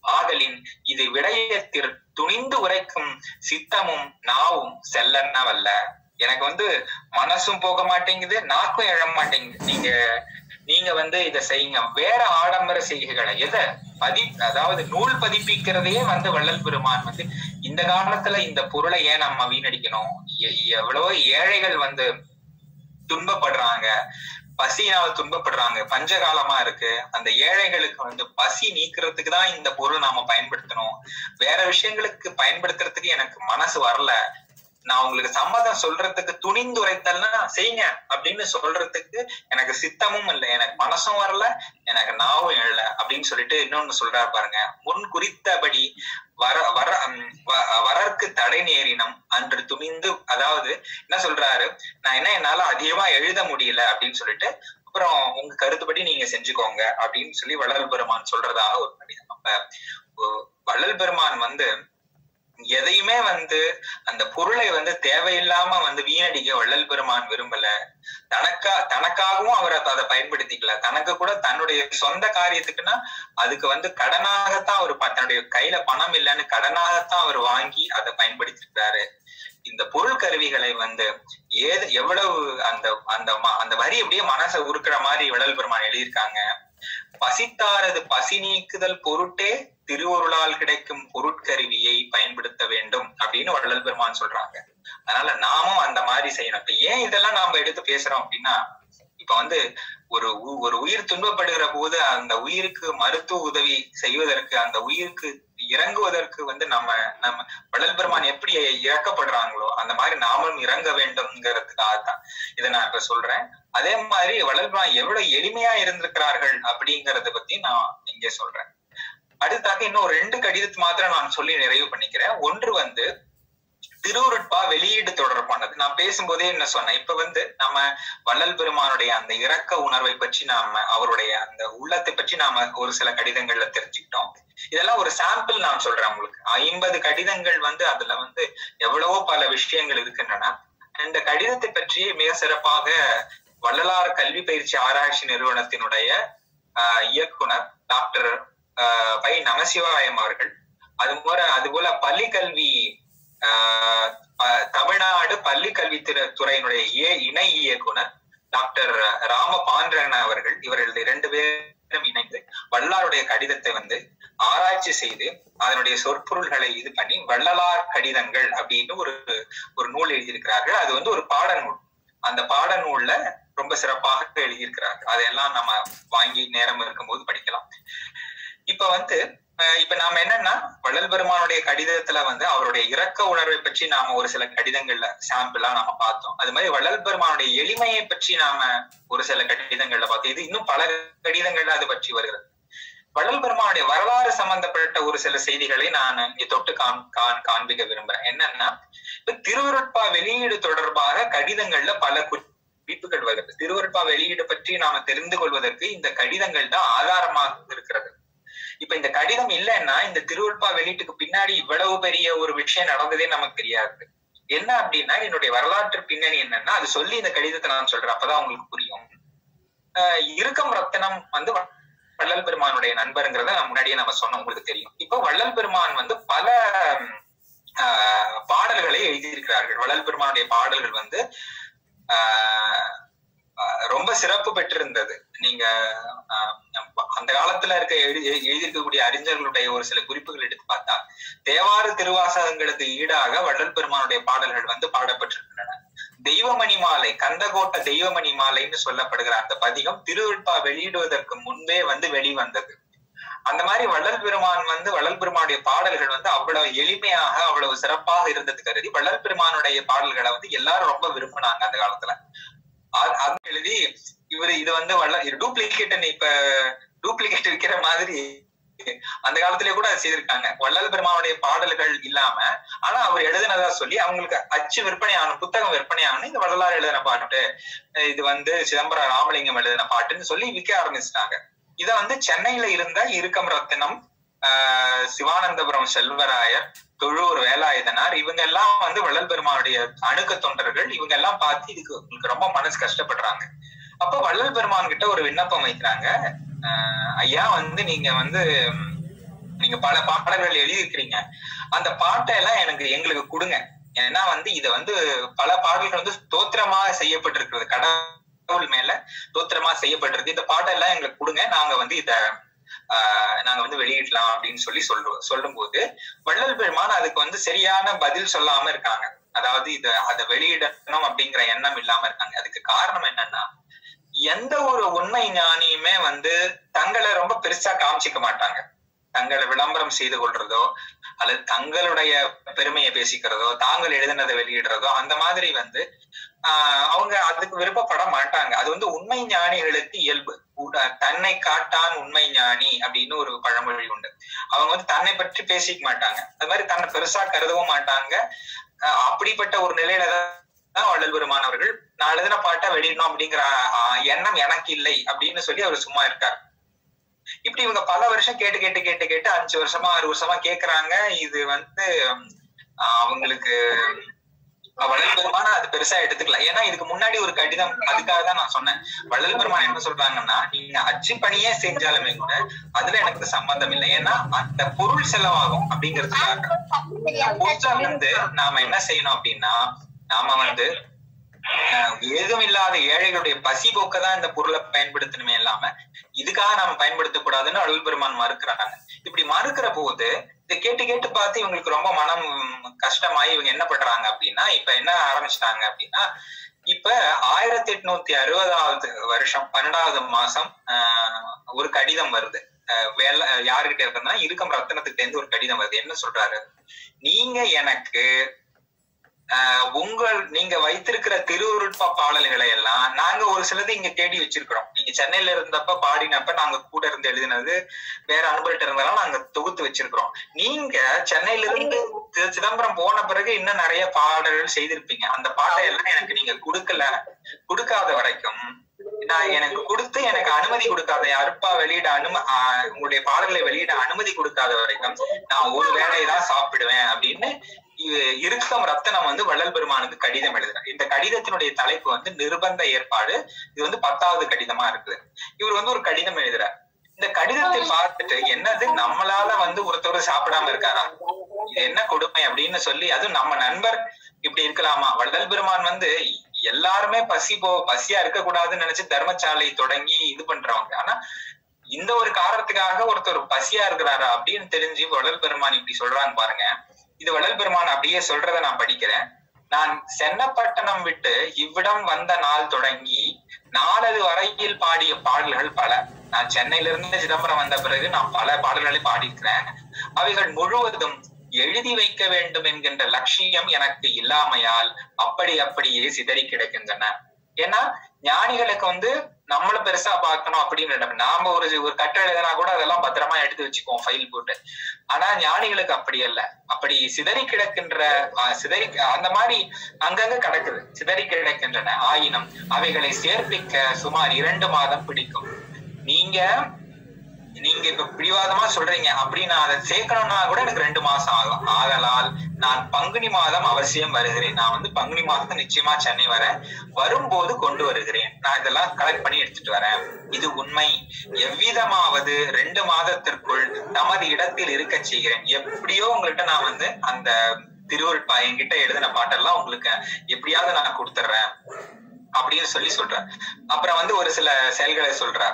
ஆகலின் இது விடயத்திற் துணிந்து உரைக்கும் சித்தமும் நாவும் செல்லனவல்ல எனக்கு வந்து மனசும் போக மாட்டேங்குது நாக்கும் எழ மாட்டேங்குது நீங்க நீங்க வந்து இதை செய்யுங்க வேற ஆடம்பர செய்கைகளை எதை பதி அதாவது நூல் பதிப்பிக்கிறதையே வந்து வள்ளல் பெருமான் வந்து இந்த காலத்துல இந்த பொருளை ஏன் நம்ம வீணடிக்கணும் எ- எவ்வளவோ ஏழைகள் வந்து துன்பப்படுறாங்க பசியால் துன்பப்படுறாங்க பஞ்சகாலமா இருக்கு அந்த ஏழைகளுக்கு வந்து பசி நீக்கிறதுக்கு தான் இந்த பொருள் நாம பயன்படுத்தணும் வேற விஷயங்களுக்கு பயன்படுத்துறதுக்கு எனக்கு மனசு வரல நான் உங்களுக்கு சம்மதம் சொல்றதுக்கு துணிந்துரைத்தல்னா செய்யுங்க அப்படின்னு சொல்றதுக்கு எனக்கு சித்தமும் இல்லை எனக்கு மனசும் வரல எனக்கு நாவும் எழல அப்படின்னு சொல்லிட்டு இன்னொன்னு சொல்றாரு பாருங்க முன் குறித்தபடி வர வர ம், வ- வரற்கு தடை நேரினம் அன்று துணிந்து அதாவது என்ன சொல்றாரு நான் என்ன என்னால அதிகமா எழுத முடியல அப்படின்னு சொல்லிட்டு அப்புறம் உங்க கருத்துப்படி நீங்க செஞ்சுக்கோங்க அப்படின்னு சொல்லி வள்ளல் பெருமான் சொல்றதாக ஒரு கடிதம் அப்ப ஓ, வள்ளல் பெருமான் வந்து எதையுமே வந்து அந்த பொருளை வந்து தேவையில்லாம வந்து வீணடிக்க வள்ளல் பெருமான் விரும்பல தனக்கா தனக்காகவும் அவர் அதை பயன்படுத்திக்கல தனக்கு கூட தன்னுடைய சொந்த காரியத்துக்குன்னா அதுக்கு வந்து கடனாகத்தான் அவர் ப- தன்னுடைய கையில பணம் இல்லைன்னு கடனாகத்தான் அவர் வாங்கி அதை பயன்படுத்திருக்காரு இந்த பொருள் கருவிகளை வந்து ஏது எவ்வளவு அந்த அந்த ம- அந்த வரி அப்படியே மனசை உருக்குற மாதிரி வள்ளல் பெருமான் எழுதியிருக்காங்க பசித்தாரது பசி நீக்குதல் பொருட்டே திருவருளால் கிடைக்கும் பொருட்கருவியை பயன்படுத்த வேண்டும் அப்படின்னு வள்ளல் பெருமான் சொல்றாங்க அதனால நாமும் அந்த மாதிரி செய்யணும் இப்ப ஏன் இதெல்லாம் நாம எடுத்து பேசுறோம் அப்படின்னா இப்ப வந்து ஒரு உ- ஒரு உயிர் துன்பப்படுகிற போது அந்த உயிருக்கு மருத்துவ உதவி செய்வதற்கு அந்த உயிருக்கு இறங்குவதற்கு வந்து நம்ம நம்ம வள்ளல் பெருமான் எப்படி இறக்கப்படுறாங்களோ அந்த மாதிரி நாமும் இறங்க வேண்டும்ங்கிறதுக்காக தான் இதை நான் இப்ப சொல்றேன் அதே மாதிரி வள்ளல் பெருமான் எவ்வளவு எளிமையா இருந்திருக்கிறார்கள் அப்படிங்கறத பத்தி நான் இங்க சொல்றேன் அடுத்தாக இன்னும் ரெண்டு கடிதத்து மாத்திரம் நான் சொல்லி நிறைவு பண்ணிக்கிறேன் ஒன்று வந்து திருவுருட்பா வெளியீடு தொடர்பானது நான் பேசும்போதே என்ன சொன்னேன் இப்ப வந்து நம்ம வள்ளல் பெருமானுடைய அந்த இரக்க உணர்வை பற்றி நாம அவருடைய அந்த உள்ளத்தை பற்றி நாம ஒரு சில கடிதங்கள்ல தெரிஞ்சுக்கிட்டோம் இதெல்லாம் ஒரு சாம்பிள் நான் சொல்றேன் உங்களுக்கு ஐம்பது கடிதங்கள் வந்து அதுல வந்து எவ்வளவோ பல விஷயங்கள் இருக்கின்றன இந்த கடிதத்தை பற்றி மிக சிறப்பாக வள்ளலார் கல்வி பயிற்சி ஆராய்ச்சி நிறுவனத்தினுடைய ஆஹ், இயக்குனர் டாக்டர் ஆஹ், பை நமசிவாயம் அவர்கள் அது போல அது போல பள்ளி கல்வி ஆஹ், ப- தமிழ்நாடு பள்ளி கல்வி துறை- துறையினுடைய ஏ இணை இயக்குனர் டாக்டர் ராம பாண்டரன் அவர்கள் இவர்கள் இரண்டு பேரும் இணைந்து வள்ளலாருடைய கடிதத்தை வந்து ஆராய்ச்சி செய்து அதனுடைய சொற்பொருள்களை இது பண்ணி வள்ளலார் கடிதங்கள் அப்படின்னு ஒரு ஒரு நூல் எழுதியிருக்கிறார்கள் அது வந்து ஒரு பாடநூல் அந்த பாடநூல்ல ரொம்ப சிறப்பாக எழுதியிருக்கிறார்கள் அதையெல்லாம் நம்ம வாங்கி நேரம் இருக்கும்போது படிக்கலாம் இப்ப வந்து அஹ் இப்ப நாம என்னன்னா வள்ளல் பெருமானுடைய கடிதத்துல வந்து அவருடைய இரக்க உணர்வை பற்றி நாம ஒரு சில கடிதங்கள்ல சாம்பிளா நாம பார்த்தோம் அது மாதிரி வள்ளல் பெருமானுடைய எளிமையை பற்றி நாம ஒரு சில கடிதங்கள்ல பார்த்தோம் இது இன்னும் பல கடிதங்கள்ல அது பற்றி வருகிறது வள்ளல் பெருமானுடைய வரலாறு சம்பந்தப்பட்ட ஒரு சில செய்திகளை நான் இங்க தொட்டு காண் காண் காண்பிக்க விரும்புறேன் என்னன்னா இப்ப திருவருட்பா வெளியீடு தொடர்பாக கடிதங்கள்ல பல குறிப்புகள் வருகிறது திருவருட்பா வெளியீடு பற்றி நாம தெரிந்து கொள்வதற்கு இந்த கடிதங்கள் தான் ஆதாரமாக இருக்கிறது இப்ப இந்த கடிதம் இல்லைன்னா இந்த திருவருட்பா வெளியீட்டுக்கு பின்னாடி இவ்வளவு பெரிய ஒரு விஷயம் நடந்ததே நமக்கு தெரியாது என்ன அப்படின்னா என்னுடைய வரலாற்று பின்னணி என்னன்னா அது சொல்லி இந்த கடிதத்தை நான் சொல்றேன் அப்பதான் உங்களுக்கு புரியும் ஆஹ் இறுக்கம் ரத்தனம் வந்து வள்ளல் பெருமானுடைய நண்பருங்கிறத நான் முன்னாடியே நம்ம சொன்னோம் உங்களுக்கு தெரியும் இப்போ வள்ளல் பெருமான் வந்து பல ஆஹ் பாடல்களை எழுதியிருக்கிறார்கள் வள்ளல் பெருமானுடைய பாடல்கள் வந்து ஆஹ் ஆஹ் ரொம்ப சிறப்பு பெற்றிருந்தது நீங்க ஆஹ் அந்த காலத்துல இருக்க எழுதி எழுதியிருக்கக்கூடிய அறிஞர்களுடைய ஒரு சில குறிப்புகள் எடுத்து பார்த்தா தேவார திருவாசகங்களுக்கு ஈடாக வள்ளல் பெருமானுடைய பாடல்கள் வந்து பாடப்பட்டிருக்கின்றன தெய்வமணி மாலை கந்தகோட்ட தெய்வமணி மாலைன்னு சொல்லப்படுகிற அந்த பதிகம் திருவிழ்பா வெளியிடுவதற்கு முன்பே வந்து வெளிவந்தது அந்த மாதிரி வள்ளல் பெருமான் வந்து வள்ளல் பெருமானுடைய பாடல்கள் வந்து அவ்வளவு எளிமையாக அவ்வளவு சிறப்பாக இருந்தது கருதி வள்ளல் பெருமானுடைய பாடல்களை வந்து எல்லாரும் ரொம்ப விரும்பினாங்க அந்த காலத்துல அது அது எழுதி இவரு இது வந்து வள்ள டூப்ளிகேட் இப்ப டூப்ளிகேட் விக்கிற மாதிரி அந்த காலத்திலேயே கூட அதை செய்திருக்காங்க வள்ளல் பெருமானுடைய பாடல்கள் இல்லாம ஆனா அவர் எழுதினதா சொல்லி அவங்களுக்கு அச்சு விற்பனை ஆகணும் புத்தகம் விற்பனை ஆகணும் இந்த வள்ளலார் எழுதின பாட்டு இது வந்து சிதம்பரம் ராமலிங்கம் எழுதின பாட்டுன்னு சொல்லி விற்க ஆரம்பிச்சிட்டாங்க இத வந்து சென்னையில இருந்த இருக்கம் ரத்தினம் ஆஹ் சிவானந்தபுரம் செல்வராயர் தொழூர் வேலாயுதனார் இவங்க எல்லாம் வந்து வள்ளல் பெருமானுடைய அணுக்க தொண்டர்கள் இவங்க எல்லாம் பார்த்து இதுக்கு உங்களுக்கு ரொம்ப மனசு கஷ்டப்படுறாங்க அப்ப வள்ளல் பெருமான் கிட்ட ஒரு விண்ணப்பம் வைக்கிறாங்க ஆஹ் ஐயா வந்து நீங்க வந்து நீங்க பல பாடல்கள் எழுதியிருக்கிறீங்க அந்த பாட்டை எல்லாம் எனக்கு எங்களுக்கு கொடுங்க ஏன்னா வந்து இத வந்து பல பாடல்கள் வந்து தோத்திரமா செய்யப்பட்டிருக்கிறது கடவுள் மேல தோத்திரமா செய்யப்பட்டிருக்கு இந்த பாட்டெல்லாம் எங்களுக்கு கொடுங்க நாங்க வந்து இத ஆஹ் நாங்க வந்து வெளியிடலாம் அப்படின்னு சொல்லி சொல்றோம் சொல்லும் போது வள்ளல் பெருமான் அதுக்கு வந்து சரியான பதில் சொல்லாம இருக்காங்க அதாவது இத அதை வெளியிடணும் அப்படிங்கிற எண்ணம் இல்லாம இருக்காங்க அதுக்கு காரணம் என்னன்னா எந்த ஒரு உண்மை ஞானியுமே வந்து தங்களை ரொம்ப பெருசா காமிச்சிக்க மாட்டாங்க தங்களை விளம்பரம் செய்து கொள்றதோ அல்லது தங்களுடைய பெருமையை பேசிக்கிறதோ தாங்கள் எழுதினதை வெளியிடுறதோ அந்த மாதிரி வந்து ஆஹ் அவங்க அதுக்கு விருப்பப்பட மாட்டாங்க அது வந்து உண்மை ஞானிகளுக்கு இயல்பு உட- தன்னை காட்டான் உண்மை ஞானி அப்படின்னு ஒரு பழமொழி உண்டு அவங்க வந்து தன்னை பற்றி பேசிக்க மாட்டாங்க அது மாதிரி தன்னை பெருசா கருதவும் மாட்டாங்க ஆஹ் அப்படிப்பட்ட ஒரு நிலையில தான் வள்ளல் பெருமான் அவர்கள் நான் எழுதின பாட்டை வெளியிடணும் அப்படிங்கிற ஆஹ் எண்ணம் எனக்கு இல்லை அப்படின்னு சொல்லி அவர் சும்மா இருக்கார் இப்படி இவங்க பல வருஷம் கேட்டு கேட்டு கேட்டு கேட்டு அஞ்சு வருஷமா ஆறு வருஷமா கேக்குறாங்க இது வந்து ஆஹ் அவங்களுக்கு வள்ளல் பெருமான் அது பெருசா எடுத்துக்கல ஏன்னா இதுக்கு முன்னாடி ஒரு கடிதம் அதுக்காக தான் நான் சொன்னேன் வள்ளல் பெருமான் என்ன சொல்றாங்கன்னா நீங்க அச்சு பணியே செஞ்சாலுமே கூட அதுல எனக்கு சம்பந்தம் இல்லை ஏன்னா அந்த பொருள் செலவாகும் அப்படிங்கிறதுக்காக புத்தகம் வந்து நாம என்ன செய்யணும் அப்படின்னா நாம வந்து அஹ், ஏதும் இல்லாத ஏழைகளுடைய பசி போக்க தான் இந்த பொருளை பயன்படுத்தணுமே இல்லாம இதுக்காக நாம பயன்படுத்தக்கூடாதுன்னு அருள் பெருமான் மறுக்கிறாங்க இப்படி மறுக்கிற போது இதை கேட்டு கேட்டு பார்த்து இவங்களுக்கு ரொம்ப மனம் கஷ்டமாயி இவங்க என்ன பண்றாங்க அப்படின்னா இப்ப என்ன ஆரம்பிச்சிட்டாங்க அப்படின்னா இப்ப ஆயிரத்தி எட்நூத்தி அறுபதாவது வருஷம் பன்னெண்டாவது மாசம் ஆஹ், ஒரு கடிதம் வருது அஹ், வேலை யாருகிட்ட இருக்குன்னா இருக்கம் ரத்தனத்துக்கிட்ட இருந்து ஒரு கடிதம் வருது என்ன சொல்றாரு நீங்க எனக்கு ஆஹ் உங்கள் நீங்க வைத்திருக்கிற திருவுருட்பா பாடல்களை எல்லாம் நாங்க ஒரு சிலது இங்க தேடி வச்சிருக்கிறோம் நீங்க சென்னையில இருந்தப்ப பாடினப்ப நாங்க கூட இருந்து எழுதினது வேற அனுபவத்தை இருந்தாலும் நாங்க தொகுத்து வச்சிருக்கிறோம் நீங்க சென்னையில இருந்து சி- சிதம்பரம் போன பிறகு இன்னும் நிறைய பாடல்கள் செய்திருப்பீங்க அந்த பாட்டை எல்லாம் எனக்கு நீங்க கொடுக்கல கொடுக்காத வரைக்கும் நான் எனக்கு கொடுத்து எனக்கு அனுமதி கொடுக்காத அருப்பா வெளியிட அனும ஆஹ் உங்களுடைய பாடல்களை வெளியிட அனுமதி கொடுக்காத வரைக்கும் நான் ஒரு வேலையை தான் சாப்பிடுவேன் அப்படின்னு இ- இருக்கம் ரத்தனம் வந்து வள்ளல் பெருமானுக்கு கடிதம் எழுதுறார் இந்த கடிதத்தினுடைய தலைப்பு வந்து நிர்பந்த ஏற்பாடு இது வந்து பத்தாவது கடிதமா இருக்குது இவர் வந்து ஒரு கடிதம் எழுதுறார் இந்த கடிதத்தை பார்த்துட்டு என்னது நம்மளால வந்து ஒருத்தர் சாப்பிடாம இருக்காரா இது என்ன கொடுமை அப்படின்னு சொல்லி அதுவும் நம்ம நண்பர் இப்படி இருக்கலாமா வள்ளல் பெருமான் வந்து எல்லாருமே பசி போ பசியா இருக்க கூடாதுன்னு நினைச்சு தர்மசாலை தொடங்கி இது பண்றவங்க ஆனா இந்த ஒரு காரணத்துக்காக ஒருத்தர் பசியா இருக்கிறாரா அப்படின்னு தெரிஞ்சு வள்ளல் பெருமான் இப்படி சொல்றாங்க பாருங்க இது வள்ளல் பெருமான் அப்படியே சொல்றதை நான் படிக்கிறேன் நான் சென்னப்பட்டணம் விட்டு இவ்விடம் வந்த நாள் தொடங்கி நாளது வரையில் பாடிய பாடல்கள் பல நான் சென்னையில இருந்து சிதம்பரம் வந்த பிறகு நான் பல பாடல்களை பாடியிருக்கிறேன் அவைகள் முழுவதும் எழுதி வைக்க வேண்டும் என்கின்ற லட்சியம் எனக்கு இல்லாமையால் அப்படி அப்படியே சிதறி கிடக்கின்றன ஏன்னா ஞானிகளுக்கு வந்து நம்மள பெருசா பார்க்கணும் அப்படின்னு இல்லை. நாம ஒரு ஒரு கட்டுரை எழுதினா கூட அதெல்லாம் பத்திரமா எடுத்து வச்சுக்குவோம் ஃபைல் போட்டு ஆனா ஞானிகளுக்கு அப்படி அல்ல அப்படி சிதறி கிடக்கின்ற ஆஹ், சிதறி அந்த மாதிரி அங்கங்க கிடக்குது சிதறி கிடக்கின்றன ஆயினும் அவைகளை சேர்ப்பிக்க சுமார் இரண்டு மாதம் பிடிக்கும் நீங்க நீங்க இப்ப பிடிவாதமா சொல்றீங்க அப்படி நான் அதை சேர்க்கணும்னா கூட எனக்கு ரெண்டு மாசம் ஆகும் ஆதலால் நான் பங்குனி மாதம் அவசியம் வருகிறேன் நான் வந்து பங்குனி மாதம் நிச்சயமா சென்னை வரேன் வரும்போது கொண்டு வருகிறேன் நான் இதெல்லாம் கலெக்ட் பண்ணி எடுத்துட்டு வரேன் இது உண்மை எவ்விதமாவது ரெண்டு மாதத்திற்குள் நமது இடத்தில் இருக்க செய்கிறேன் எப்படியோ உங்கள்கிட்ட நான் வந்து அந்த திருவருட்பா என்கிட்ட எழுதின பாட்டெல்லாம் உங்களுக்கு எப்படியாவது நான் கொடுத்துட்றேன் அப்படின்னு சொல்லி சொல்றேன் அப்புறம் வந்து ஒரு சில செயல்களை சொல்றார்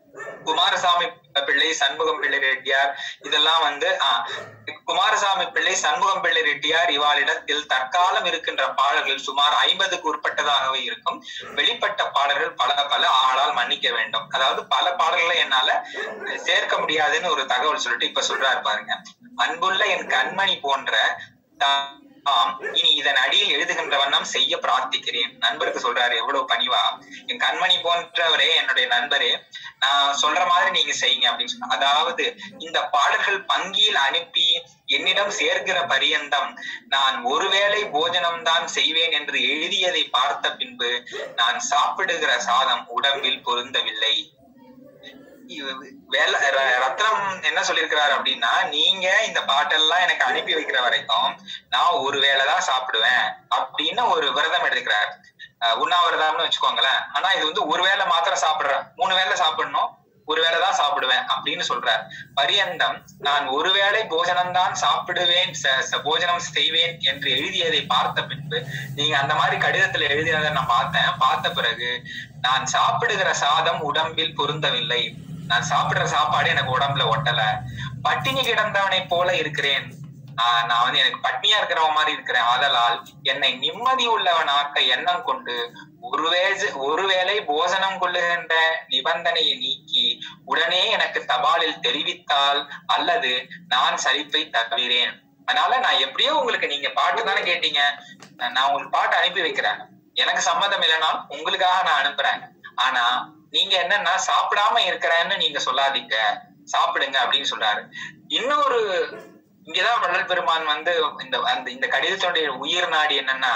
குமாரசாமி பிள்ளை சண்முகம் பிள்ளை ரெட்டியார் இதெல்லாம் வந்து ஆஹ் குமாரசாமி பிள்ளை சண்முகம் பிள்ளை ரெட்டியார் இவாளிடத்தில் தற்காலம் இருக்கின்ற பாடல்கள் சுமார் ஐம்பதுக்கு உட்பட்டதாகவே இருக்கும் வெளிப்பட்ட பாடல்கள் பல பல ஆளால் மன்னிக்க வேண்டும் அதாவது பல பாடல்களை என்னால சேர்க்க முடியாதுன்னு ஒரு தகவல் சொல்லிட்டு இப்ப சொல்றாரு பாருங்க அன்புள்ள என் கண்மணி போன்ற தாம் இனி இதன் அடியில் எழுதுகின்ற வண்ணம் செய்ய பிரார்த்திக்கிறேன் நண்பருக்கு சொல்றாரு எவ்வளவு பணிவா என் கண்மணி போன்றவரே என்னுடைய நண்பரே நான் சொல்ற மாதிரி நீங்க செய்யுங்க அப்படின்னு சொன்ன அதாவது இந்த பாடல்கள் பங்கியில் அனுப்பி என்னிடம் சேர்க்கிற பரியந்தம் நான் ஒருவேளை போஜனம் தான் செய்வேன் என்று எழுதியதை பார்த்த பின்பு நான் சாப்பிடுகிற சாதம் உடம்பில் பொருந்தவில்லை இவ- வேலை ர- ரத்னம் என்ன சொல்லியிருக்கிறாரு அப்படின்னா நீங்க இந்த பாட்டெல்லாம் எனக்கு அனுப்பி வைக்கிற வரைக்கும் நான் ஒரு வேளை தான் சாப்பிடுவேன் அப்படின்னு ஒரு விரதம் எடுத்துக்கிறார் அஹ் உண்ணாவிரதம்னு வச்சுக்கோங்களேன் ஆனா இது வந்து ஒரு வேளை மாத்திரம் சாப்பிடுறேன் மூணு வேளை சாப்பிடணும் ஒருவேளை தான் சாப்பிடுவேன் அப்படின்னு சொல்றார் பரியந்தம் நான் ஒருவேளை போஜனம் தான் சாப்பிடுவேன் ச- ச- போஜனம் செய்வேன் என்று எழுதியதை பார்த்த பின்பு நீங்க அந்த மாதிரி கடிதத்துல எழுதினதை நான் பார்த்தேன் பார்த்த பிறகு நான் சாப்பிடுகிற சாதம் உடம்பில் பொருந்தவில்லை நான் சாப்பிடுற சாப்பாடு எனக்கு உடம்புல ஒட்டல பட்டினி கிடந்தவனை போல இருக்கிறேன் ஆஹ் நான் வந்து எனக்கு பட்னியா இருக்கிறவன் மாதிரி இருக்கிறேன் ஆதலால் என்னை நிம்மதி உள்ளவனாக்க எண்ணம் கொண்டு ஒருவேளை ஒருவேளை போஜனம் கொள்ளுகின்ற நிபந்தனையை நீக்கி உடனே எனக்கு தபாலில் தெரிவித்தால் அல்லது நான் சலிப்பை தவிரேன் அதனால நான் எப்படியோ உங்களுக்கு நீங்க பாட்டு தானே கேட்டீங்க நான் உங்களுக்கு பாட்டு அனுப்பி வைக்கிறேன் எனக்கு சம்மதம் இல்லைன்னா உங்களுக்காக நான் அனுப்புறேன் ஆனா நீங்க என்னன்னா சாப்பிடாம இருக்கிறேன்னு நீங்க சொல்லாதீங்க சாப்பிடுங்க அப்படின்னு சொல்றாரு இன்னொரு இங்கதான் வள்ளல் பெருமான் வந்து இந்த அந்த இந்த கடிதத்தினுடைய உயிர் நாடி என்னன்னா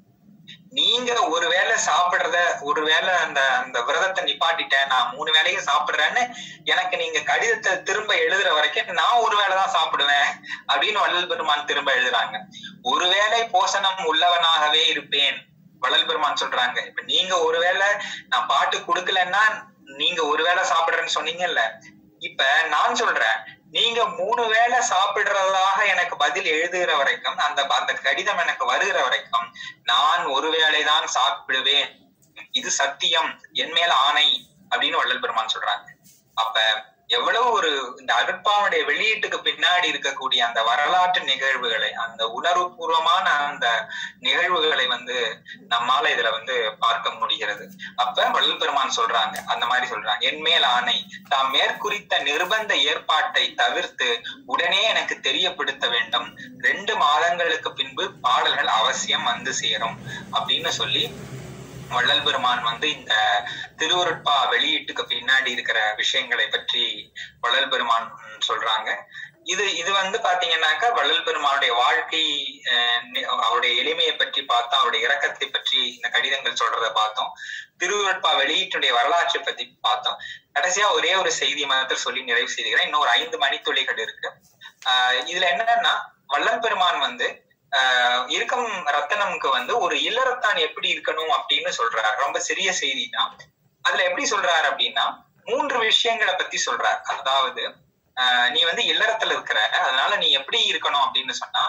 நீங்க ஒருவேளை சாப்பிடுறத ஒருவேளை அந்த அந்த விரதத்தை நிப்பாட்டிட்டேன் நான் மூணு வேளையும் சாப்பிடுறேன்னு எனக்கு நீங்க கடிதத்தை திரும்ப எழுதுற வரைக்கும் நான் ஒரு வேளை தான் சாப்பிடுவேன் அப்படின்னு வள்ளல் பெருமான் திரும்ப எழுதுறாங்க ஒருவேளை போஷணம் உள்ளவனாகவே இருப்பேன் வள்ளல் பெருமான் சொல்றாங்க இப்ப நீங்க ஒருவேளை நான் பாட்டு கொடுக்கலன்னா நீங்க ஒருவேளை சாப்பிடுறேன்னு சொன்னீங்கல்ல இப்ப நான் சொல்றேன் நீங்க மூணு வேளை சாப்பிடுறதாக எனக்கு பதில் எழுதுகிற வரைக்கும் அந்த அந்த கடிதம் எனக்கு வருகிற வரைக்கும் நான் ஒரு வேளைதான் சாப்பிடுவேன் இது சத்தியம் என் மேல ஆணை அப்படின்னு வள்ளல் பெருமான் சொல்றாங்க அப்ப எவ்வளவு ஒரு இந்த அருட்பாவுடைய வெளியீட்டுக்கு பின்னாடி இருக்கக்கூடிய அந்த வரலாற்று நிகழ்வுகளை அந்த உணர்வுபூர்வமான அந்த நிகழ்வுகளை வந்து நம்மால இதுல வந்து பார்க்க முடிகிறது அப்ப வள்ளல் பெருமான் சொல்றாங்க அந்த மாதிரி சொல்றாங்க என் மேல் ஆணை தாம் மேற்குறித்த நிர்பந்த ஏற்பாட்டை தவிர்த்து உடனே எனக்கு தெரியப்படுத்த வேண்டும் ரெண்டு மாதங்களுக்கு பின்பு பாடல்கள் அவசியம் வந்து சேரும் அப்படின்னு சொல்லி வள்ளல் பெருமான் வந்து இந்த திருவருட்பா வெளியீட்டுக்கு பின்னாடி இருக்கிற விஷயங்களை பற்றி வள்ளல் பெருமான் சொல்றாங்க இது இது வந்து பாத்தீங்கன்னாக்கா வள்ளல் பெருமானுடைய வாழ்க்கை அஹ், நி- அவருடைய எளிமையை பற்றி பார்த்தோம் அவருடைய இரக்கத்தை பற்றி இந்த கடிதங்கள் சொல்றத பார்த்தோம் திருவருட்பா வெளியீட்டுடைய வரலாற்றை பத்தி பார்த்தோம் கடைசியா ஒரே ஒரு செய்தி மாத்திரம் சொல்லி நிறைவு செய்துக்கிறேன் இன்னும் ஒரு ஐந்து மணித்துளிகள் இருக்கு ஆஹ் இதுல என்னன்னா வள்ளல் பெருமான் வந்து ஆஹ் இருக்கம் ரத்தனம்க்கு வந்து ஒரு இல்லறத்தான் எப்படி இருக்கணும் அப்படின்னு சொல்றாரு ரொம்ப சிறிய செய்தி தான் அதுல எப்படி சொல்றாரு அப்படின்னா மூன்று விஷயங்களை பத்தி சொல்றார் அதாவது ஆஹ் நீ வந்து இல்லறத்துல இருக்கிற அதனால நீ எப்படி இருக்கணும் அப்படின்னு சொன்னா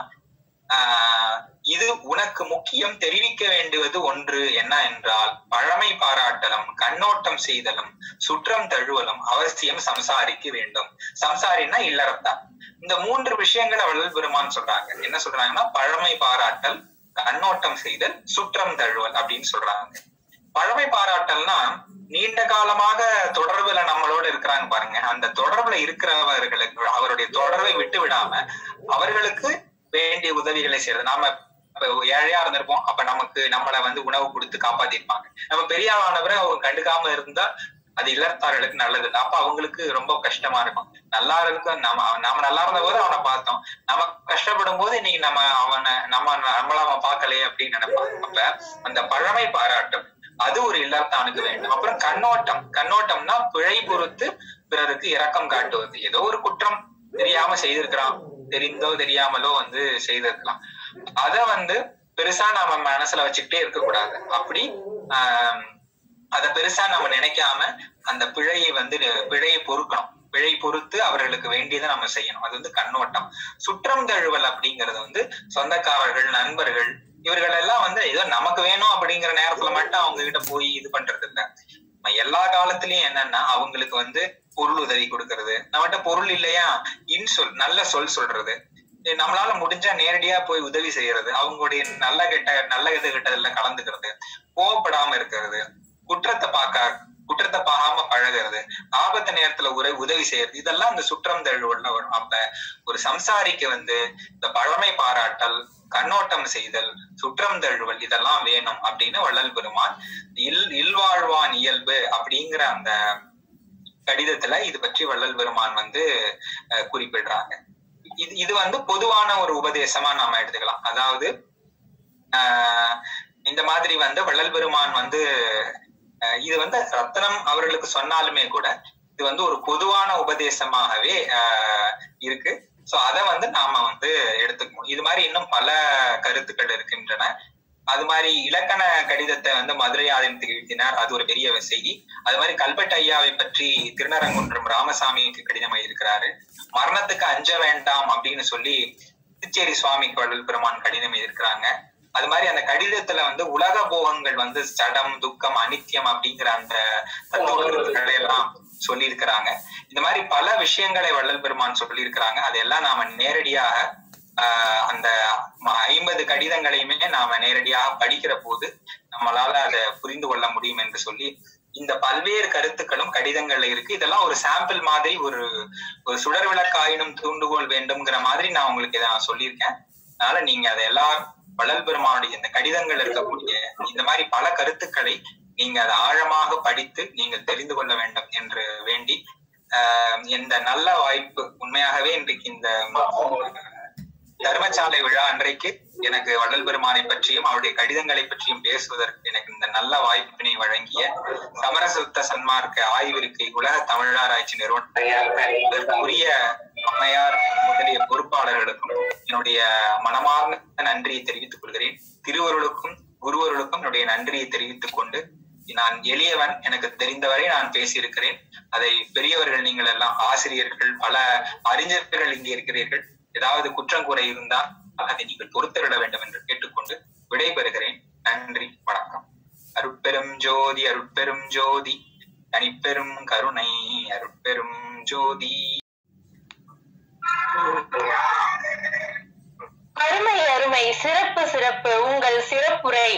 ஆஹ் இது உனக்கு முக்கியம் தெரிவிக்க வேண்டுவது ஒன்று என்ன என்றால் பழமை பாராட்டலும் கண்ணோட்டம் செய்தலும் சுற்றம் தழுவலும் அவசியம் சம்சாரிக்க வேண்டும் சம்சாரின்னா இல்லறத்தான் இந்த மூன்று விஷயங்களை வள்ளல் பெருமான் சொல்றாங்க என்ன சொல்றாங்கன்னா பழமை பாராட்டல் கண்ணோட்டம் செய்தல் சுற்றம் தழுவல் அப்படின்னு சொல்றாங்க பழமை பாராட்டல்னா நீண்ட காலமாக தொடர்புல நம்மளோட இருக்கிறாங்க பாருங்க அந்த தொடர்புல இருக்கிறவர்களுக்கு அவருடைய தொடர்பை விட்டு விடாம அவர்களுக்கு வேண்டிய உதவிகளை செய்யறது நாம இப்ப ஏழையா இருந்திருப்போம் அப்ப நமக்கு நம்மளை வந்து உணவு கொடுத்து காப்பாத்திருப்பாங்க நம்ம பெரிய ஆனவரை அவங்க கண்டுக்காம இருந்தா அது இல்லறத்தார்களுக்கு நல்லது இல்ல அப்ப அவங்களுக்கு ரொம்ப கஷ்டமா இருக்கும் நல்லா இருக்கும் நம்ம நாம நல்லா இருந்த போது அவனை பார்த்தோம் நம்ம கஷ்டப்படும் போது இன்னைக்கு நம்ம அவனை நம்ம நம்மள அவன் பார்க்கலையே அப்படின்னு நினைப்பான் அப்ப அந்த பழமை பாராட்டும் அது ஒரு இல்லறத்தானுக்கு வேண்டும் அப்புறம் கண்ணோட்டம் கண்ணோட்டம்னா பிழை பொறுத்து பிறருக்கு இரக்கம் காட்டுவது ஏதோ ஒரு குற்றம் தெரியாம செய்திருக்கிறான் தெரிந்தோ தெரியாமலோ வந்து செய்திருக்கலாம் அத வந்து பெருசா நம்ம மனசுல வச்சுக்கிட்டே இருக்க கூடாது அப்படி ஆஹ் அத பெருசா நம்ம நினைக்காம அந்த பிழையை வந்து பிழையை பொறுக்கணும் பிழை பொறுத்து அவர்களுக்கு வேண்டியதை நம்ம செய்யணும் அது வந்து கண்ணோட்டம் சுற்றம் தழுவல் அப்படிங்கறது வந்து சொந்தக்காரர்கள் நண்பர்கள் இவர்கள் எல்லாம் வந்து ஏதோ நமக்கு வேணும் அப்படிங்கிற நேரத்துல மட்டும் அவங்க கிட்ட போய் இது பண்றது இல்ல நம்ம எல்லா காலத்திலயும் என்னன்னா அவங்களுக்கு வந்து பொருள் உதவி கொடுக்கறது நம்மகிட்ட பொருள் இல்லையா இன்சொல் நல்ல சொல் சொல்றது நம்மளால முடிஞ்சா நேரடியா போய் உதவி செய்யறது அவங்களுடைய நல்ல கெட்ட நல்ல இது கெட்டதுல கலந்துக்கிறது கோவப்படாம இருக்கிறது குற்றத்தை பார்க்க குற்றத்தை பார்க்காம பழகிறது ஆபத்து நேரத்துல உரை உதவி செய்யறது இதெல்லாம் இந்த சுற்றம் தழுவல்ல வரும் அப்ப ஒரு சம்சாரிக்கு வந்து இந்த பழமை பாராட்டல் கண்ணோட்டம் செய்தல் சுற்றம் தழுவல் இதெல்லாம் வேணும் அப்படின்னு வள்ளல் பெருமான் இல் இல்வாழ்வான் இயல்பு அப்படிங்கிற அந்த கடிதத்துல இது பற்றி வள்ளல் பெருமான் வந்து அஹ், குறிப்பிடுறாங்க இது இது வந்து பொதுவான ஒரு உபதேசமா நாம எடுத்துக்கலாம் அதாவது ஆஹ் இந்த மாதிரி வந்து வள்ளல் பெருமான் வந்து அஹ், இது வந்து ரத்னம் அவர்களுக்கு சொன்னாலுமே கூட இது வந்து ஒரு பொதுவான உபதேசமாகவே ஆஹ், இருக்கு சோ அத வந்து நாம வந்து எடுத்துக்கணும் இது மாதிரி இன்னும் பல கருத்துக்கள் இருக்கின்றன அது மாதிரி இலக்கண கடிதத்தை வந்து மதுரை ஆதீனத்துக்கு எழுதினார் அது ஒரு பெரிய செய்தி அது மாதிரி கல்பெட் ஐயாவை பற்றி திருநரங்குன்றம் ராமசாமிக்கு கடிதம் எழுதியிருக்கிறாரு மரணத்துக்கு அஞ்ச வேண்டாம் அப்படின்னு சொல்லி புதுச்சேரி சுவாமிக்கு வள்ளல் பெருமான் கடிதம் எழுதியிருக்கிறாங்க அது மாதிரி அந்த கடிதத்துல வந்து உலக போகங்கள் வந்து சடம் துக்கம் அனித்தியம் அப்படிங்கிற அந்த தத்துவ கருத்துக்களை எல்லாம் சொல்லியிருக்கிறாங்க இந்த மாதிரி பல விஷயங்களை வள்ளல் பெருமான் சொல்லியிருக்கிறாங்க அதெல்லாம் நாம நேரடியாக ஆஹ் அந்த ஐம்பது கடிதங்களையுமே நாம நேரடியாக படிக்கிற போது நம்மளால அதை புரிந்து கொள்ள முடியும் என்று சொல்லி இந்த பல்வேறு கருத்துக்களும் கடிதங்கள்ல இருக்கு இதெல்லாம் ஒரு சாம்பிள் மாதிரி ஒரு ஒரு சுடர் விளக்காயினும் தூண்டுகோல் வேண்டும்ங்கிற மாதிரி நான் உங்களுக்கு இதை நான் சொல்லியிருக்கேன் அதனால நீங்க அதை எல்லாரும் வள்ளல் பெருமானுடைய இந்த கடிதங்கள் இருக்கக்கூடிய இந்த மாதிரி பல கருத்துக்களை நீங்க அதை ஆழமாக படித்து நீங்கள் தெரிந்து கொள்ள வேண்டும் என்று வேண்டி ஆஹ் இந்த நல்ல வாய்ப்பு உண்மையாகவே இன்றைக்கு இந்த தர்மசாலை விழா அன்றைக்கு எனக்கு வள்ளல் பெருமானை பற்றியும் அவருடைய கடிதங்களை பற்றியும் பேசுவதற்கு எனக்கு இந்த நல்ல வாய்ப்பினை வழங்கிய சமரசுத்த சன்மார்க்க ஆய்விருக்கை உலக தமிழாராய்ச்சி நிறுவனம் உரிய அம்மையார் முதலிய பொறுப்பாளர்களுக்கும் என்னுடைய மனமார்ந்த நன்றியை தெரிவித்துக் கொள்கிறேன் திருவருளுக்கும் குருவருளுக்கும் என்னுடைய நன்றியை தெரிவித்துக் கொண்டு நான் எளியவன் எனக்கு தெரிந்தவரை நான் பேசியிருக்கிறேன் அதை பெரியவர்கள் நீங்கள் எல்லாம் ஆசிரியர்கள் பல அறிஞர்கள் இங்கே இருக்கிறீர்கள் ஏதாவது குற்றம் குறை இருந்தால் அதை நீங்கள் பொறுத்திட வேண்டும் என்று கேட்டுக்கொண்டு விடைபெறுகிறேன் நன்றி வணக்கம் அருட்பெரும் ஜோதி அருட்பெரும் ஜோதி தனிப்பெரும் கருணை அருட்பெரும் ஜோதி அருமை அருமை சிறப்பு சிறப்பு உங்கள் சிறப்புரை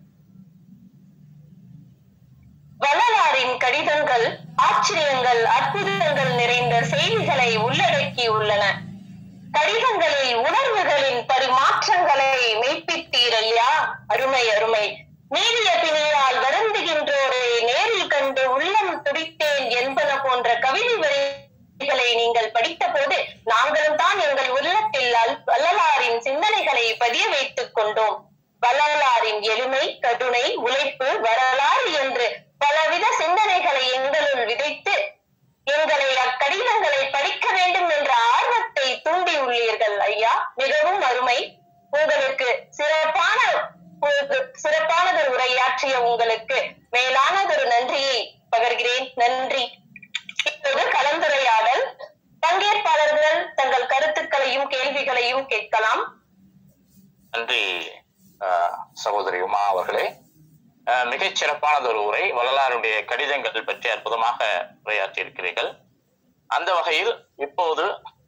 வள்ளலாரின் கடிதங்கள் ஆச்சரியங்கள் அற்புதங்கள் நிறைந்த செய்திகளை உள்ளடக்கி உள்ளன கடிதங்களில் உணர்வுகளின் பரிமாற்றங்களை மெய்ப்பித்தீர் ஐயா அருமை அருமை நீதிய பிணியால் வருந்துகின்றோரை நேரில் கண்டு உள்ளம் துடித்தேன் என்பன போன்ற கவிதை வரிகளை நீங்கள் படித்த போது நாங்களும் தான் எங்கள் உள்ளத்தில் அல்- வள்ளலாரின் சிந்தனைகளை பதிய வைத்துக் கொண்டோம் வள்ளலாரின் எளிமை கருணை உழைப்பு வரலாறு என்று பலவித சிந்தனைகளை எங்களுள் விதைத்து எங்களை அக்கடிதங்களை படிக்க வேண்டும் என்ற ஆர்வத்தை தூண்டி உள்ளீர்கள் ஐயா மிகவும் அருமை உங்களுக்கு சிறப்பான ஒரு சிறப்பானதொரு உரையாற்றிய உங்களுக்கு மேலானதொரு நன்றியை பகர்கிறேன் நன்றி இப்போது கலந்துரையாடல் பங்கேற்பாளர்கள் தங்கள் கருத்துக்களையும் கேள்விகளையும் கேட்கலாம் நன்றி அஹ், சகோதரி உமா அவர்களே அஹ், மிகச் சிறப்பானது ஒரு உரை வள்ளலாருடைய கடிதங்கள் பற்றி அற்புதமாக உரையாற்றி இருக்கிறீர்கள் அந்த வகையில் இப்போது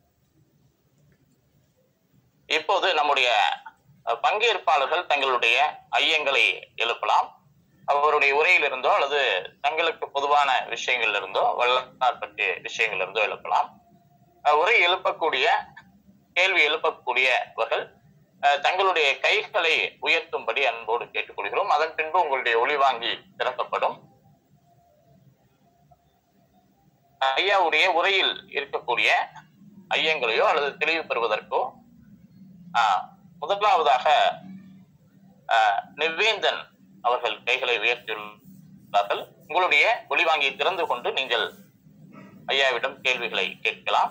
இப்போது நம்முடைய அஹ், பங்கேற்பாளர்கள் தங்களுடைய ஐயங்களை எழுப்பலாம் அவருடைய உரையிலிருந்தோ அல்லது தங்களுக்கு பொதுவான விஷயங்கள்ல இருந்தோ வள்ளலார் பற்றிய விஷயங்கள்ல இருந்தோ எழுப்பலாம் அஹ், உரை எழுப்பக்கூடிய கேள்வி எழுப்பக்கூடியவர்கள் அஹ், தங்களுடைய கைகளை உயர்த்தும்படி அன்போடு கேட்டுக்கொள்கிறோம் அதன் பின்பு உங்களுடைய ஒளிவாங்கி திறக்கப்படும் ஐயாவுடைய உரையில் இருக்கக்கூடிய ஐயங்களையோ அல்லது தெளிவு பெறுவதற்கோ ஆஹ், முதலாவதாக ஆஹ், நிவேந்தன் அவர்கள் கைகளை உயர்த்தியுள்ளார்கள் உங்களுடைய ஒளிவாங்கியை திறந்து கொண்டு நீங்கள் ஐயாவிடம் கேள்விகளை கேட்கலாம்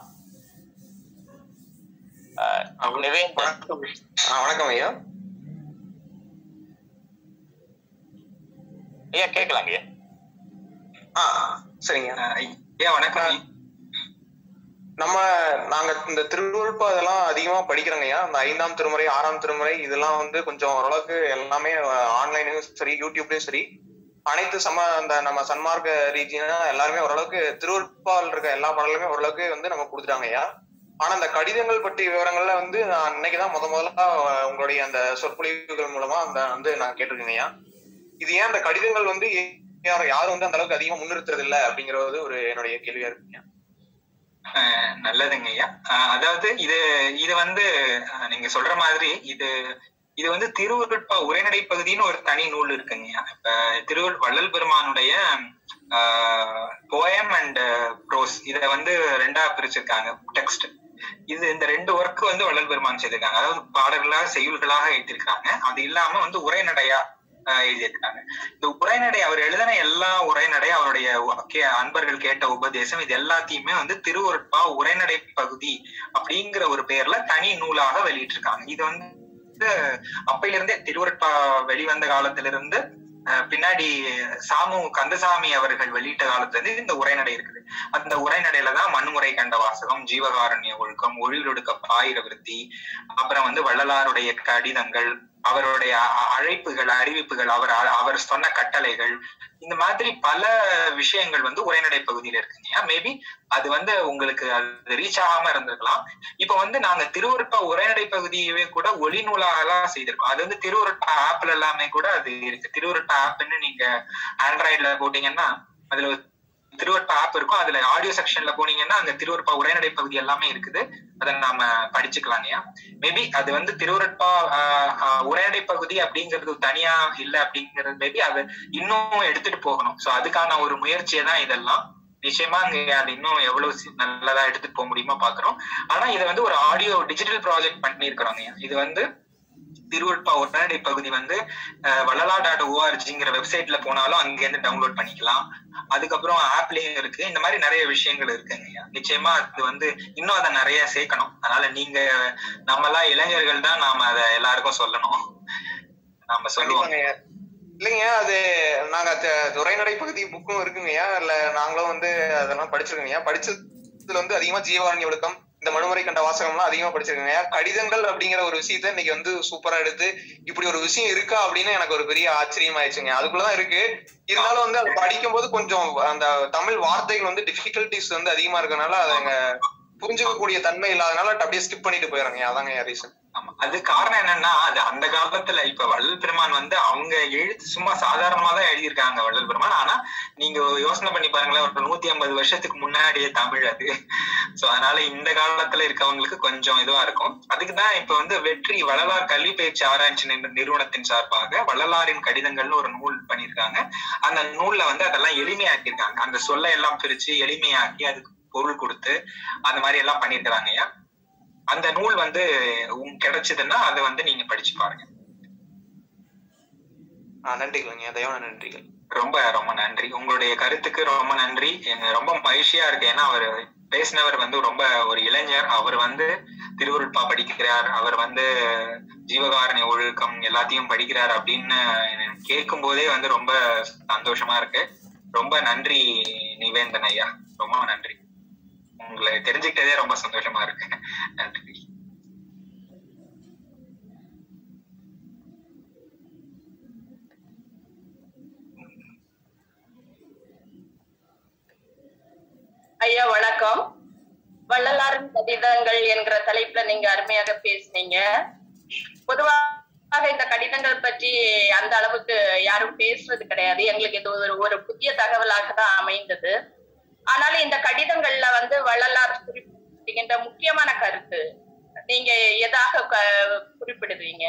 ஆஹ், நிவேந்தன் வணக்கம் ஆ, வணக்கம் ஐயா ஐயா கேட்கலாங்க ஐயா ஆ சரிங்க அஹ் ஐயா வணக்கம் நம்ம நாங்க இந்த திருவள்ளுப்ப அதெல்லாம் அதிகமா படிக்கிறோங்க ஐயா இந்த ஐந்தாம் திருமுறை ஆறாம் திருமுறை இதெல்லாம் வந்து கொஞ்சம் ஓரளவுக்கு எல்லாமே ஆன்லைனும் சரி யூடியூப்லயும் சரி அனைத்து சம அந்த நம்ம சன்மார்க்க ரீதியா எல்லாருமே ஓரளவுக்கு திருவள்ளுப்பால் இருக்க எல்லா பாடலுமே ஓரளவுக்கு வந்து நம்ம கொடுத்துட்டாங்க ஐயா ஆனா இந்த கடிதங்கள் பற்றி விவரங்கள்ல வந்து நான் இன்னைக்குதான் முத முதல்ல அஹ், உங்களுடைய அந்த சொற்பொழிவுகள் மூலமா அந்த வந்து நான் கேட்டிருக்கேங்க ஐயா இது ஏன் அந்த கடிதங்கள் வந்து யாரும் யாரும் வந்து அந்த அளவுக்கு அதிகமா முன்னிறுத்துறது இல்ல அப்படிங்கறது ஒரு என்னுடைய கேள்வியா இருக்குங்க அஹ் நல்லதுங்க ஐயா அஹ் அதாவது இது இது வந்து அஹ் நீங்க சொல்ற மாதிரி இது இது வந்து திருவுருட்பா உரைநடை பகுதின்னு ஒரு தனி நூல் இருக்குங்க ஐயா இப்ப திருவள் வள்ளல் பெருமானுடைய போயம் அண்ட் ப்ரோஸ் இத வந்து ரெண்டா பிரிச்சிருக்காங்க டெக்ஸ்ட் இது இந்த ரெண்டு ஒர்க் வந்து வள்ளல் பெருமான் செய்திருக்காங்க அதாவது பாடல்களாக செய்யுள்களாக எழுதியிருக்காங்க அது இல்லாம வந்து உரைநடையா அஹ் எழுதியிருக்காங்க இந்த உரைநடை அவர் எழுதின எல்லா உரைநடை அவருடைய உ- கே- அன்பர்கள் கேட்ட உபதேசம் இது எல்லாத்தையுமே வந்து திருவருட்பா உரைநடை பகுதி அப்படிங்கிற ஒரு பெயர்ல தனி நூலாக வெளியிட்டிருக்காங்க இது வந்து வந்து அப்பையில இருந்தே திருவருட்பா வெளிவந்த காலத்திலிருந்து அஹ், பின்னாடி சாமு கந்தசாமி அவர்கள் வெளியிட்ட காலத்துல இருந்து இந்த உரைநடை இருக்குது அந்த உரைநடையில தான் மண்முறை கண்ட வாசகம் ஜீவகாருண்ய ஒழுக்கம் ஒழிலொடுக்க ஆயிர விருத்தி அப்புறம் வந்து வள்ளலாருடைய கடிதங்கள் அவருடைய அ- அழைப்புகள் அறிவிப்புகள் அவர் அ- அவர் சொன்ன கட்டளைகள் இந்த மாதிரி பல விஷயங்கள் வந்து உரைநடை பகுதியில இருக்குங்க மேபி அது வந்து உங்களுக்கு அது ரீச் ஆகாம இருந்திருக்கலாம் இப்ப வந்து நாங்க திருவருட்பா உரைநடை பகுதியவே கூட ஒளி நூலாகலாம் செய்திருக்கோம் அது வந்து திருவருட்பா ஆப்ல எல்லாமே கூட அது இருக்கு திருவருட்பா ஆப்னு நீங்க ஆண்ட்ராய்டுல போட்டீங்கன்னா அதுல ஒரு திருவருட்பா ஆப் இருக்கும் அதுல ஆடியோ செக்ஷன்ல போனீங்கன்னா அங்க திருவருட்பா உரைநடை பகுதி எல்லாமே இருக்குது அதை நாம படிச்சுக்கலாங்கய்யா மேபி அது வந்து திருவருட்பா ஆஹ், ஆஹ், உரைநடை பகுதி அப்படிங்கிறது தனியா இல்ல அப்படிங்கிறது மேபி அது இன்னும் எடுத்துட்டு போகணும் சோ அதுக்கான ஒரு முயற்சியை தான் இதெல்லாம் நிச்சயமா அங்க அது இன்னும் எவ்வளவு சி- நல்லதா எடுத்துட்டு போக முடியுமா பாக்குறோம் ஆனா இதை வந்து ஒரு ஆடியோ டிஜிட்டல் ப்ராஜெக்ட் பண்ணிருக்கிறோங்க இது வந்து திருவட்பா உரைநடை பகுதி வந்து அஹ், வள்ளலா டாட் ஓஆர்ஜிங்கிற வெப்சைட்ல போனாலும் அங்க இருந்து டவுன்லோட் பண்ணிக்கலாம் அதுக்கப்புறம் ஆப்லயும் இருக்கு இந்த மாதிரி நிறைய விஷயங்கள் இருக்குங்க நிச்சயமா அது வந்து இன்னும் அதை நிறைய சேர்க்கணும் அதனால நீங்க நம்மலாம் இளைஞர்கள் தான் நாம அதை எல்லாருக்கும் சொல்லணும் நாம சொல்லுவோம் கண்டிப்பாங்கய்யா இல்லைங்க அது நாங்க த- உரைநடை பகுதி புக்கும் இருக்குங்கய்யா இல்ல நாங்களும் வந்து அதெல்லாம் படிச்சிருக்கோங்கய்யா படிச்சதுல வந்து அதிகமா ஜீவாரண்ய ஒழுக்கம் இந்த மனுமுறை கண்ட வாசகம்லாம் அதிகமா படிச்சிருக்கேங்க கடிதங்கள் அப்படிங்கிற ஒரு விஷயத்த இன்னைக்கு வந்து சூப்பரா எடுத்து இப்படி ஒரு விஷயம் இருக்கா அப்படின்னு எனக்கு ஒரு பெரிய ஆச்சரியம் ஆயிடுச்சுங்க அதுக்குள்ளதான் இருக்கு இருந்தாலும் வந்து அதை படிக்கும் போது கொஞ்சம் அந்த தமிழ் வார்த்தைகள் வந்து டிஃபிகல்டிஸ் வந்து அதிகமா இருக்கறனால அதை அங்க புரிஞ்சுக்கக்கூடிய தன்மை இல்லாதனால அப்படியே ஸ்கிப் பண்ணிட்டு போயிடுறாங்க அதாங்க ரீசன் ஆமா அது காரணம் என்னன்னா அது அந்த காலத்துல இப்ப வள்ளல் பெருமான் வந்து அவங்க எழுத்து சும்மா சாதாரணமா தான் எழுதியிருக்காங்க வள்ளல் பெருமான் ஆனா நீங்க யோசனை பண்ணி பாருங்களேன் ஒரு நூத்தி ஐம்பது வருஷத்துக்கு முன்னாடியே தமிழ் அது சோ அதனால இந்த காலத்துல இருக்கவங்களுக்கு கொஞ்சம் இதுவா இருக்கும் அதுக்குதான் இப்ப வந்து வெற்றி வள்ளலார் கல்வி பயிற்சி ஆராய்ச்சி நிறு- நிறுவனத்தின் சார்பாக வள்ளலாரின் கடிதங்கள்னு ஒரு நூல் பண்ணியிருக்காங்க அந்த நூல்ல வந்து அதெல்லாம் எளிமையாக்கியிருக்காங்க அந்த சொல்லை எல்லாம் பிரிச்சு எளிமையாக்கி அதுக்கு பொருள் கொடுத்து அந்த மாதிரி எல்லாம் பண்ணியிருக்கிறாங்கய்யா அந்த நூல் வந்து உங்களுக்கு கிடைச்சதுன்னா அதை வந்து நீங்க படிச்சு பாருங்க ஆஹ் நன்றிகள்ங்க தயவான நன்றிகள் ரொம்ப ரொம்ப நன்றி உங்களுடைய கருத்துக்கு ரொம்ப நன்றி எனக்கு ரொம்ப மகிழ்ச்சியா இருக்கு ஏன்னா அவர் பேசினவர் வந்து ரொம்ப ஒரு இளைஞர் அவர் வந்து திருவருட்பா படிக்கிறார் அவர் வந்து ஜீவகாரணி ஒழுக்கம் எல்லாத்தையும் படிக்கிறார் அப்படின்னு கேட்கும் போதே வந்து ரொம்ப சந்தோஷமா இருக்கு ரொம்ப நன்றி நிவேந்தன் ஐயா ரொம்ப நன்றி உங்களை தெரிஞ்சுக்கிட்டதே ரொம்ப சந்தோஷமா இருக்கு நன்றி ஐயா வணக்கம் வள்ளலாரின் கடிதங்கள் என்கிற தலைப்புல நீங்க அருமையாக பேசுனீங்க பொதுவாக இந்த கடிதங்கள் பற்றி அந்த அளவுக்கு யாரும் பேசுறது கிடையாது எங்களுக்கு இது ஒரு ஒரு புதிய தகவலாக தான் அமைந்தது ஆனாலும் இந்த கடிதங்கள்ல வந்து வள்ளலார் குறிப்பிடுகின்ற முக்கியமான கருத்து நீங்க எதாக க- குறிப்பிடுவீங்க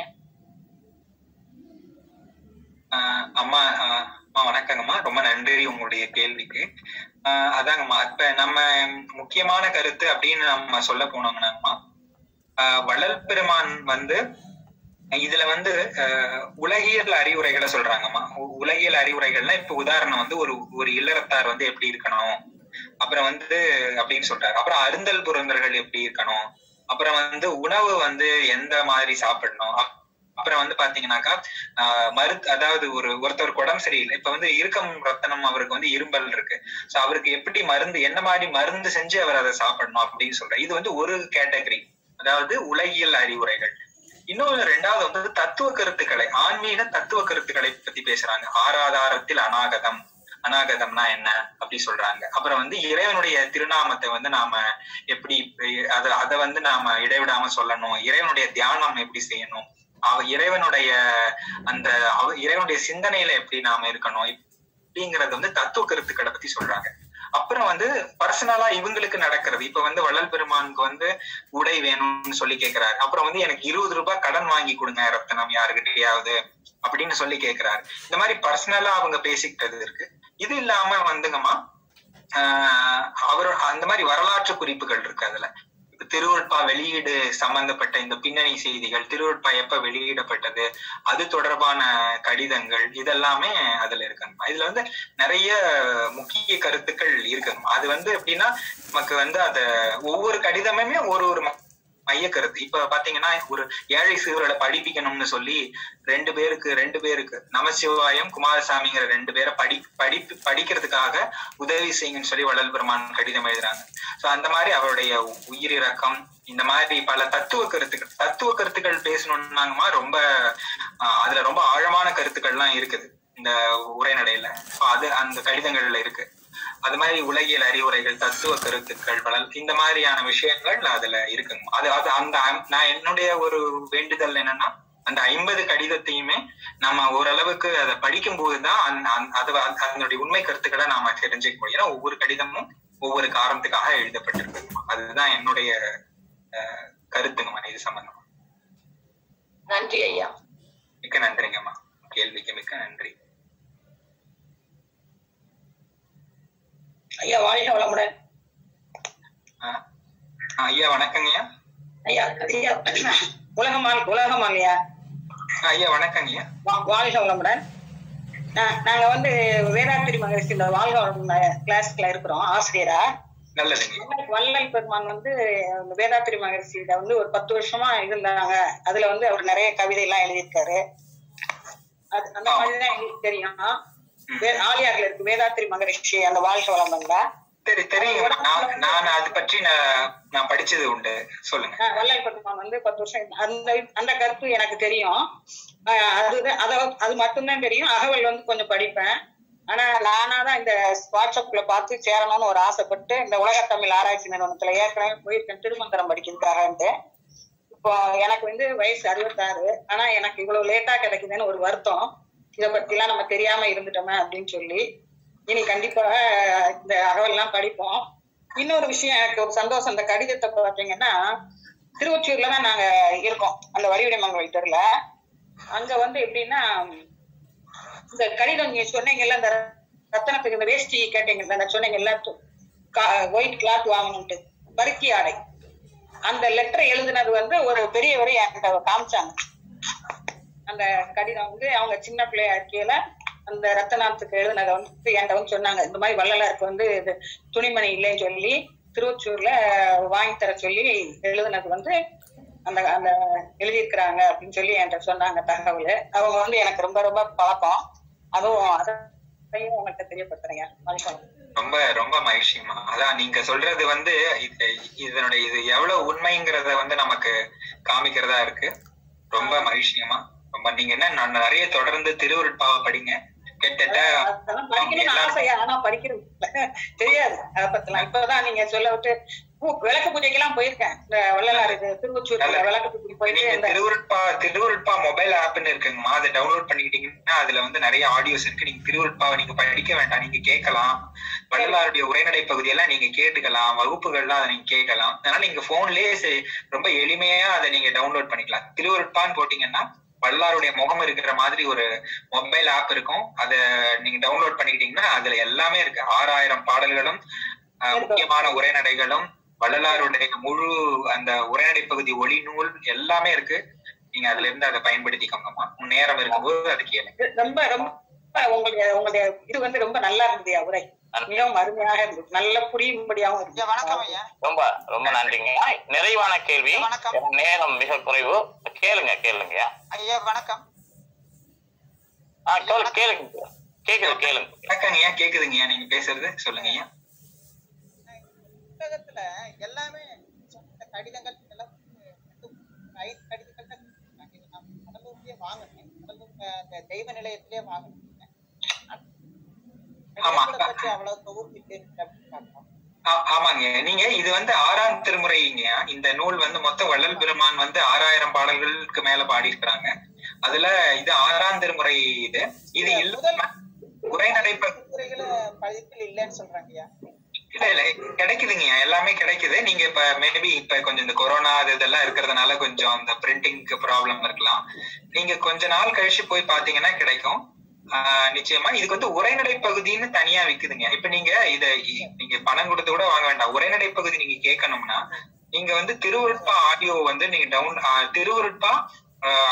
ஆஹ் அம்மா ஆஹ் அம்மா வணக்கங்கம்மா ரொம்ப நன்றி உங்களுடைய கேள்விக்கு ஆஹ் அதாங்கம்மா இப்ப நம்ம முக்கியமான கருத்து அப்படின்னு நம்ம சொல்ல போனோம்னாங்கம்மா ஆஹ் வள்ளல் பெருமான் வந்து இதுல வந்து ஆஹ் உலகியல் அறிவுரைகளை சொல்றாங்கம்மா உ- உலகியல் அறிவுரைகள்னா இப்ப உதாரணம் வந்து ஒரு ஒரு இல்லறத்தார் வந்து எப்படி இருக்கணும் அப்புறம் வந்து அப்படின்னு சொல்றாரு அப்புறம் அருந்தல் புரந்தர்கள் எப்படி இருக்கணும் அப்புறம் வந்து உணவு வந்து எந்த மாதிரி சாப்பிடணும் அப்- அப்புறம் வந்து பாத்தீங்கன்னாக்கா ஆஹ் மரு அதாவது ஒரு ஒருத்தருக்கு உடம்பு சரியில்லை இப்ப வந்து இருக்கம் ரத்தனம் அவருக்கு வந்து இரும்பல் இருக்கு சோ அவருக்கு எப்படி மருந்து என்ன மாதிரி மருந்து செஞ்சு அவர் அதை சாப்பிடணும் அப்படின்னு சொல்றாரு இது வந்து ஒரு கேட்டகரி அதாவது உலகியல் அறிவுரைகள் இன்னொரு ரெண்டாவது வந்து தத்துவ கருத்துக்களை ஆன்மீக தத்துவ கருத்துக்களை பத்தி பேசுறாங்க ஆராதாரத்தில் அநாகதம் அநாகதம்னா என்ன அப்படி சொல்றாங்க அப்புறம் வந்து இறைவனுடைய திருநாமத்தை வந்து நாம எப்படி அத அதை வந்து நாம இடைவிடாம சொல்லணும் இறைவனுடைய தியானம் எப்படி செய்யணும் அவ இறைவனுடைய அந்த அவ இறைவனுடைய சிந்தனையில எப்படி நாம இருக்கணும் அப்படிங்கறது வந்து தத்துவ கருத்துக்களை பத்தி சொல்றாங்க அப்புறம் வந்து பர்சனலா இவங்களுக்கு நடக்கிறது இப்ப வந்து வள்ளல் பெருமானுக்கு வந்து உடை வேணும்னு சொல்லி கேக்குறாரு அப்புறம் வந்து எனக்கு இருபது ரூபாய் கடன் வாங்கி கொடுங்க ரத்தனம் யாருக்கிட்டயாவது அப்படின்னு சொல்லி கேக்குறாரு இந்த மாதிரி பர்சனலா அவங்க பேசிக்கிட்டது இருக்கு இது இல்லாம வந்துங்கம்மா ஆஹ் அவர் அந்த மாதிரி வரலாற்று குறிப்புகள் இருக்கு அதுல இப்ப திருவருட்பா வெளியீடு சம்பந்தப்பட்ட இந்த பின்னணி செய்திகள் திருவருட்பா எப்ப வெளியிடப்பட்டது அது தொடர்பான கடிதங்கள் இதெல்லாமே அதுல இருக்குங்கம்மா இதுல வந்து நிறைய முக்கிய கருத்துக்கள் இருக்குங்கம்மா அது வந்து எப்படின்னா நமக்கு வந்து அத ஒவ்வொரு கடிதமுமே ஒரு ஒரு மைய கருத்து இப்ப பாத்தீங்கன்னா ஒரு ஏழை சிறுவர்களை படிப்பிக்கணும்னு சொல்லி ரெண்டு பேருக்கு ரெண்டு பேருக்கு நமசிவாயம் குமாரசாமிங்கிற ரெண்டு பேரை படி படிப்பு படிக்கிறதுக்காக உதவி செய்யுங்கன்னு சொல்லி வள்ளல் பெருமான் கடிதம் எழுதுறாங்க சோ அந்த மாதிரி அவருடைய உயிரிறக்கம் இந்த மாதிரி பல தத்துவ கருத்துக்கள் தத்துவ கருத்துக்கள் பேசணும்னாங்கம்மா ரொம்ப ஆஹ் அதுல ரொம்ப ஆழமான கருத்துக்கள்லாம் இருக்குது இந்த உரைநடையில So அது அந்த கடிதங்கள்ல இருக்கு அது மாதிரி உலகியல் அறிவுரைகள் தத்துவ கருத்துக்கள் வளல் இந்த மாதிரியான விஷயங்கள் அதுல இருக்குங்க அது அது அந்த ஐம்- நான் என்னுடைய ஒரு வேண்டுதல் என்னன்னா அந்த ஐம்பது கடிதத்தையுமே நம்ம ஓரளவுக்கு அதை படிக்கும் போதுதான் அந்த- அந்த- அது அது- அதனுடைய உண்மை கருத்துக்களை நாம தெரிஞ்சுக்க முடியும் ஏன்னா ஒவ்வொரு கடிதமும் ஒவ்வொரு காரணத்துக்காக எழுதப்பட்டிருக்கு அதுதான் என்னுடைய அஹ், கருத்துங்கம்மா இது சம்பந்தமா நன்றி ஐயா மிக்க நன்றிங்கம்மா கேள்விக்கு மிக்க நன்றி ஐயா வாழ்க வளமுடன் ஆஹ் ஆஹ் ஐயா வணக்கங்கய்யா ஐயா ஐயா உலகமால் உலகமால் ஐயா ஆஹ் ஐயா வணக்கங்கய்யா வா- வாழ்க வளமுடன் நா- நாங்க வந்து வேதாத்திரி மகரிஷியில வாழ்க வளமுடன் கிளாஸ்ல இருக்கிறோம் ஆசிரியரா நல்லதுங்க வள்ளல் வள்ளல் பெருமான் வந்து அந்த வேதாத்திரி மகரிஷியில வந்து ஒரு பத்து வருஷமா இருந்தாங்க அதுல வந்து அவர் நிறைய கவிதை எல்லாம் எழுதியிருக்காரு அது அந்த மாதிரிதான் எங்களுக்கு தெரியும் வே- ஆலியார்ல இருக்கு வேதாத்திரி மகரிஷி அந்த வாழ்க வளமுடன்ல சரி தெரியுங்கம்மா நான் நான் அது பற்றி நான் நான் படிச்சது உண்டு சொல்லுங்க ஆஹ் வள்ளல் பெருமான் வந்து பத்து வருஷம் அந்த அந்த கருத்து எனக்கு தெரியும் ஆஹ் அதுதான் அத அது மட்டும்தான் தெரியும் அகவல் வந்து கொஞ்சம் படிப்பேன் ஆனா நானா தான் இந்த வாட்ஸ்அப்ல பார்த்து சேரணும்னு ஒரு ஆசைப்பட்டு இந்த உலக தமிழ் ஆராய்ச்சி நிறுவனத்துல ஏற்கனவே போயிருக்கேன் திருமந்திரம் படிக்கிறதுக்காகன்ட்டு இப்போ எனக்கு வந்து வயசு அறுபத்தாறு ஆனா எனக்கு இவ்வளவு லேட்டா கிடைக்குதுன்னு ஒரு வருத்தம் இதை பத்தி எல்லாம் நம்ம தெரியாம இருந்துட்டோமே அப்படின்னு சொல்லி இனி கண்டிப்பாக இந்த அகவல்லாம் படிப்போம் இன்னொரு விஷயம் எனக்கு ஒரு சந்தோஷம் இந்த கடிதத்தை பாத்தீங்கன்னா திருவொற்றியூர்ல தான் நாங்க இருக்கோம் அந்த வடிவடிமங்கல் தெருல அங்க வந்து எப்படின்னா இந்த கடிதம் நீங்க சொன்னீங்கல்ல இந்த ரத்தனத்துக்கு இந்த வேஷ்டி கேட்டீங்கல்ல அந்த சொன்னீங்கல்ல ஒயிட் கிளாத் வாங்கணும்ட்டு பருத்தி ஆடை அந்த லெட்டர் எழுதுனது வந்து ஒரு பெரியவரை என்கிட்ட காமிச்சாங்க அந்த கடிதம் வந்து அவங்க சின்ன பிள்ளையா இருக்கையில அந்த ரத்தநாத்துக்கு எழுதுனதை வந்து என்கிட்ட வந்து சொன்னாங்க இந்த மாதிரி வள்ளலாருக்கு வந்து இது துணிமணி இல்லைன்னு சொல்லி திருவொச்சூர்ல வாங்கி தர சொல்லி எழுதுனது வந்து அந்த அந்த எழுதியிருக்கிறாங்க அப்படின்னு சொல்லி என்கிட்ட சொன்னாங்க தகவல் அவங்க வந்து எனக்கு ரொம்ப ரொம்ப பழக்கம் அதுவும் அதையும் உங்கள்கிட்ட தெரியப்படுத்துறேங்க வணக்கம் ரொம்ப ரொம்ப மகிழ்ச்சிமா அதான் நீங்க சொல்றது வந்து இது இதனுடைய இது எவ்வளவு உண்மைங்கிறத வந்து நமக்கு காமிக்கிறதா இருக்கு ரொம்ப மகிழ்ச்சியமா ரொம்ப நீங்க என்ன நான் நிறைய தொடர்ந்து திருவருட்பாவை படிங்க கிட்டத்தட்ட அதெல்லாம் படிக்கணும்னு ஆசையா ஆனா படிக்கிறது இல்ல. தெரியாது அதை பத்திலாம் இப்பதான் நீங்க சொல்ல விட்டு பூ- விளக்கு பூஜைக்கெல்லாம் போயிருக்கேன் இந்த வள்ளலார் இது திருவொச்சூர்ல விளக்கு பூஜைக்கு போயிட்டு நீங்க இந்த திருவருட்பா திருவருட்பா மொபைல் ஆப்னு இருக்குங்கம்மா அதை டவுன்லோட் பண்ணிக்கிட்டீங்கன்னா அதுல வந்து நிறைய ஆடியோஸ் இருக்கு நீங்க திருவருட்பாவை நீங்க படிக்க வேண்டாம் நீங்க கேட்கலாம் வள்ளலாருடைய உரைநடை பகுதியெல்லாம் நீங்க கேட்டுக்கலாம் வகுப்புகள்லாம் அதை நீங்க கேட்கலாம் அதனால நீங்க போன்லயே ரொம்ப எளிமையா அதை நீங்க டவுன்லோட் பண்ணிக்கலாம் திருவருட்பான்னு போட்டீங்கன்னா வள்ளலாருடைய முகம் இருக்கிற மாதிரி ஒரு மொபைல் ஆப் இருக்கும் அதை நீங்க டவுன்லோட் பண்ணிக்கிட்டீங்கன்னா அதுல எல்லாமே இருக்கு ஆறாயிரம் பாடல்களும் அஹ், முக்கியமான உரைநடைகளும் வள்ளலாருடைய முழு அந்த உரைநடை பகுதி ஒளி நூல் எல்லாமே இருக்கு நீங்க அதுல இருந்து அதை பயன்படுத்திக்கோங்கம்மா உங்க நேரம் இருக்கும்போது அது கேளுங்க ரொம்ப ரொம்ப உங்களுடைய உங்களுடைய இது வந்து ரொம்ப நல்லா இருந்தது உரை மிகவும் அருமையாக இருந்தது நல்ல புரியும்படியாகவும் ஐயா இருந்தது வணக்கம் ஐயா ரொம்ப ரொம்ப நன்றிங்க நிறைவான கேள்வி வணக்கம். நேரம் மிக குறைவு கேளுங்க கேளுங்க ஐயா வணக்கம் ஆ கேளு கேளுங்க கேக்குது கேளுங்க வணக்கங்கய்யா கேக்குதுங்கய்யா நீங்க பேசுறது சொல்லுங்கய்யா புத்தகத்துல எல்லாமே சொன்ன கடிதங்கள் எல்லாம் ரெண்டு ஐந்து கடிதங்கள் தான் கொடுத்திருக்காங்க. இது நான் கடலூர்லயே வாங்கினேன் கடலூர்ல அந்த தெய்வ நிலையத்திலேயே வாங்கினேன் ஆமா. கடிதங்களை பற்றி அவ்வளவு தொகுப்பு இருக்கு அப்படின்னு பார்த்தோம் ஆ- ஆமாங்க நீங்க இது வந்து ஆறாம் திருமுறைங்க இந்த நூல் வந்து மொத்த வள்ளல் பெருமான் வந்து ஆறாயிரம் பாடல்களுக்கு மேல பாடியிருக்கிறாங்க அதுல இது ஆறாம் திருமுறை இது இது இல்லாம உரைநடை ப- திருமுறைகளை பதிப்பில் இல்லைன்னு சொல்றாங்க ஐயா இல்ல இல்ல கிடைக்குதுங்க எல்லாமே கிடைக்குது நீங்க இப்ப மேபி இப்ப கொஞ்சம் இந்த கொரோனா அது இதெல்லாம் இருக்கிறதுனால கொஞ்சம் இந்த பிரிண்டிங்க்கு ப்ராப்ளம் இருக்கலாம் நீங்க கொஞ்ச நாள் கழிச்சு போய் பாத்தீங்கன்னா கிடைக்கும் ஆஹ் நிச்சயமா இதுக்கு வந்து உரைநடை பகுதின்னு தனியா விக்குதுங்க இப்ப நீங்க இத இ- நீங்க பணம் கொடுத்து கூட வாங்க வேண்டாம் உரைநடை பகுதி நீங்க கேட்கணும்னா நீங்க வந்து திருவருட்பா ஆடியோ வந்து நீங்க டவுன் திருவருட்பா ஆப்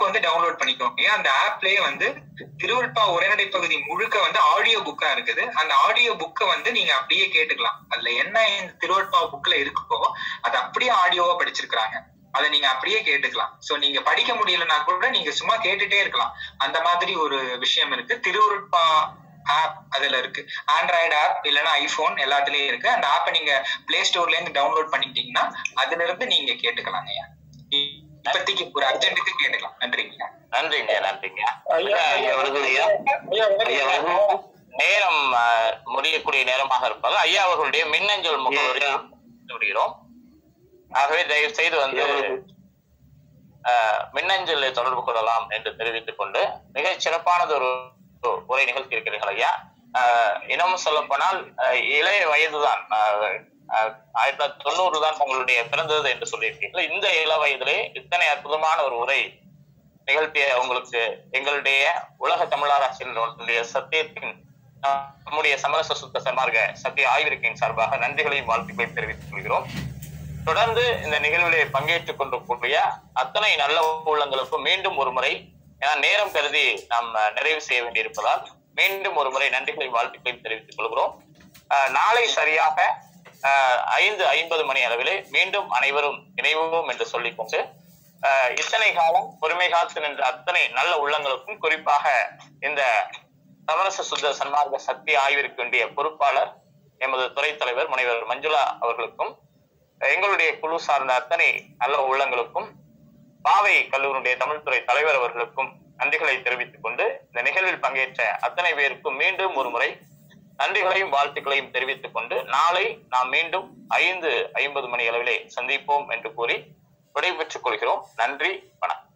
ஆப் வந்து டவுன்லோட் பண்ணிக்கோங்க அந்த ஆப்லயே வந்து திருவருட்பா உரைநடை பகுதி முழுக்க வந்து ஆடியோ புக்கா இருக்குது அந்த ஆடியோ புக்கை வந்து நீங்க அப்படியே கேட்டுக்கலாம் அதுல என்ன இந்த திருவருட்பா புக்ல இருக்கோ அதை அப்படியே ஆடியோவா படிச்சிருக்கிறாங்க அதை நீங்க அப்படியே கேட்டுக்கலாம் சோ நீங்க படிக்க முடியலன்னா கூட நீங்க சும்மா கேட்டுட்டே இருக்கலாம் அந்த மாதிரி ஒரு விஷயம் இருக்கு திருவருட்பா ஆப் அதுல இருக்கு ஆண்ட்ராய்டு ஆப் இல்லைன்னா ஐபோன் எல்லாத்துலயும் இருக்கு அந்த ஆப்பை நீங்க பிளே ஸ்டோர்ல இருந்து டவுன்லோட் பண்ணிட்டீங்கன்னா அதுல இருந்து நீங்க கேட்டுக்கலாம் ஐயா இப்போதைக்கு ஒரு அர்ஜென்ட்டுக்கு கேட்டுக்கலாம் நன்றிங்க நன்றிங்க நன்றிங்க ஐயா, ஐயா, வணக்கம் ஐயா. ஐயா, ஐயா, வணக்கம். நேரம் அஹ், முடியக்கூடிய நேரமாக இருப்பது ஐயா அவர்களுடைய மின்னஞ்சல் முகவரி ஐயா. விடுகிறோம் ஆகவே தயவு செய்து வந்து ஐயா, வணக்கம். அஹ், மின்னஞ்சலை தொடர்பு கொள்ளலாம் என்று தெரிவித்துக் கொண்டு மிகச் சிறப்பானது ஒரு உரை நிகழ்த்தி இருக்கிறீர்கள் ஐயா அஹ், இன்னமும் சொல்ல போனால் இளைய வயதுதான் அஹ், அஹ், ஆயிரத்தி தொள்ளாயிரத்தி தொண்ணூறு தான் உங்களுடைய பிறந்தது என்று சொல்லியிருக்கீர்கள் இந்த இள வயதிலே இத்தனை அற்புதமான ஒரு உரை நிகழ்த்திய உங்களுக்கு எங்களுடைய உலக தமிழராட்சியினுடைய சத்தியத்தின் அஹ், நம்முடைய சமரச சுத்த சன்மார்க்க சத்திய ஆய்விருக்கையின் சார்பாக நன்றிகளையும் வாழ்த்துக்களையும் தெரிவித்துக் கொள்கிறோம் தொடர்ந்து இந்த நிகழ்விலே பங்கேற்றுக் கொண்டிருக்கக்கூடிய அத்தனை நல்ல உள்ளங்களுக்கும் மீண்டும் ஒரு முறை ஏன்னா நேரம் கருதி நாம் அஹ், நிறைவு செய்ய வேண்டியிருப்பதால் மீண்டும் ஒரு முறை நன்றிகளையும் வாழ்த்துக்களையும் தெரிவித்துக் கொள்கிறோம் அஹ், நாளை சரியாக அஹ், ஐந்து ஐம்பது மணி அளவிலே மீண்டும் அனைவரும் இணைவோம் என்று சொல்லிக்கொண்டு அஹ், இத்தனை காலம் பொறுமை காத்து நின்ற அத்தனை நல்ல உள்ளங்களுக்கும் குறிப்பாக இந்த சமரச சுத்த சன்மார்க்க சக்தி ஆய்விற்கு வேண்டிய பொறுப்பாளர் எமது துறை தலைவர் முனைவர் மஞ்சுளா அவர்களுக்கும் எங்களுடைய குழு சார்ந்த அத்தனை நல்ல உள்ளங்களுக்கும் பாவை கல்லூரியுடைய தமிழ்துறை தலைவர் அவர்களுக்கும் நன்றிகளை தெரிவித்துக் கொண்டு இந்த நிகழ்வில் பங்கேற்ற அத்தனை பேருக்கும் மீண்டும் ஒரு முறை நன்றிகளையும் வாழ்த்துக்களையும் தெரிவித்துக் கொண்டு நாளை நாம் மீண்டும் ஐந்து ஐம்பது மணி அளவிலே சந்திப்போம் என்று கூறி விடைபெற்றுக் கொள்கிறோம் நன்றி வணக்கம்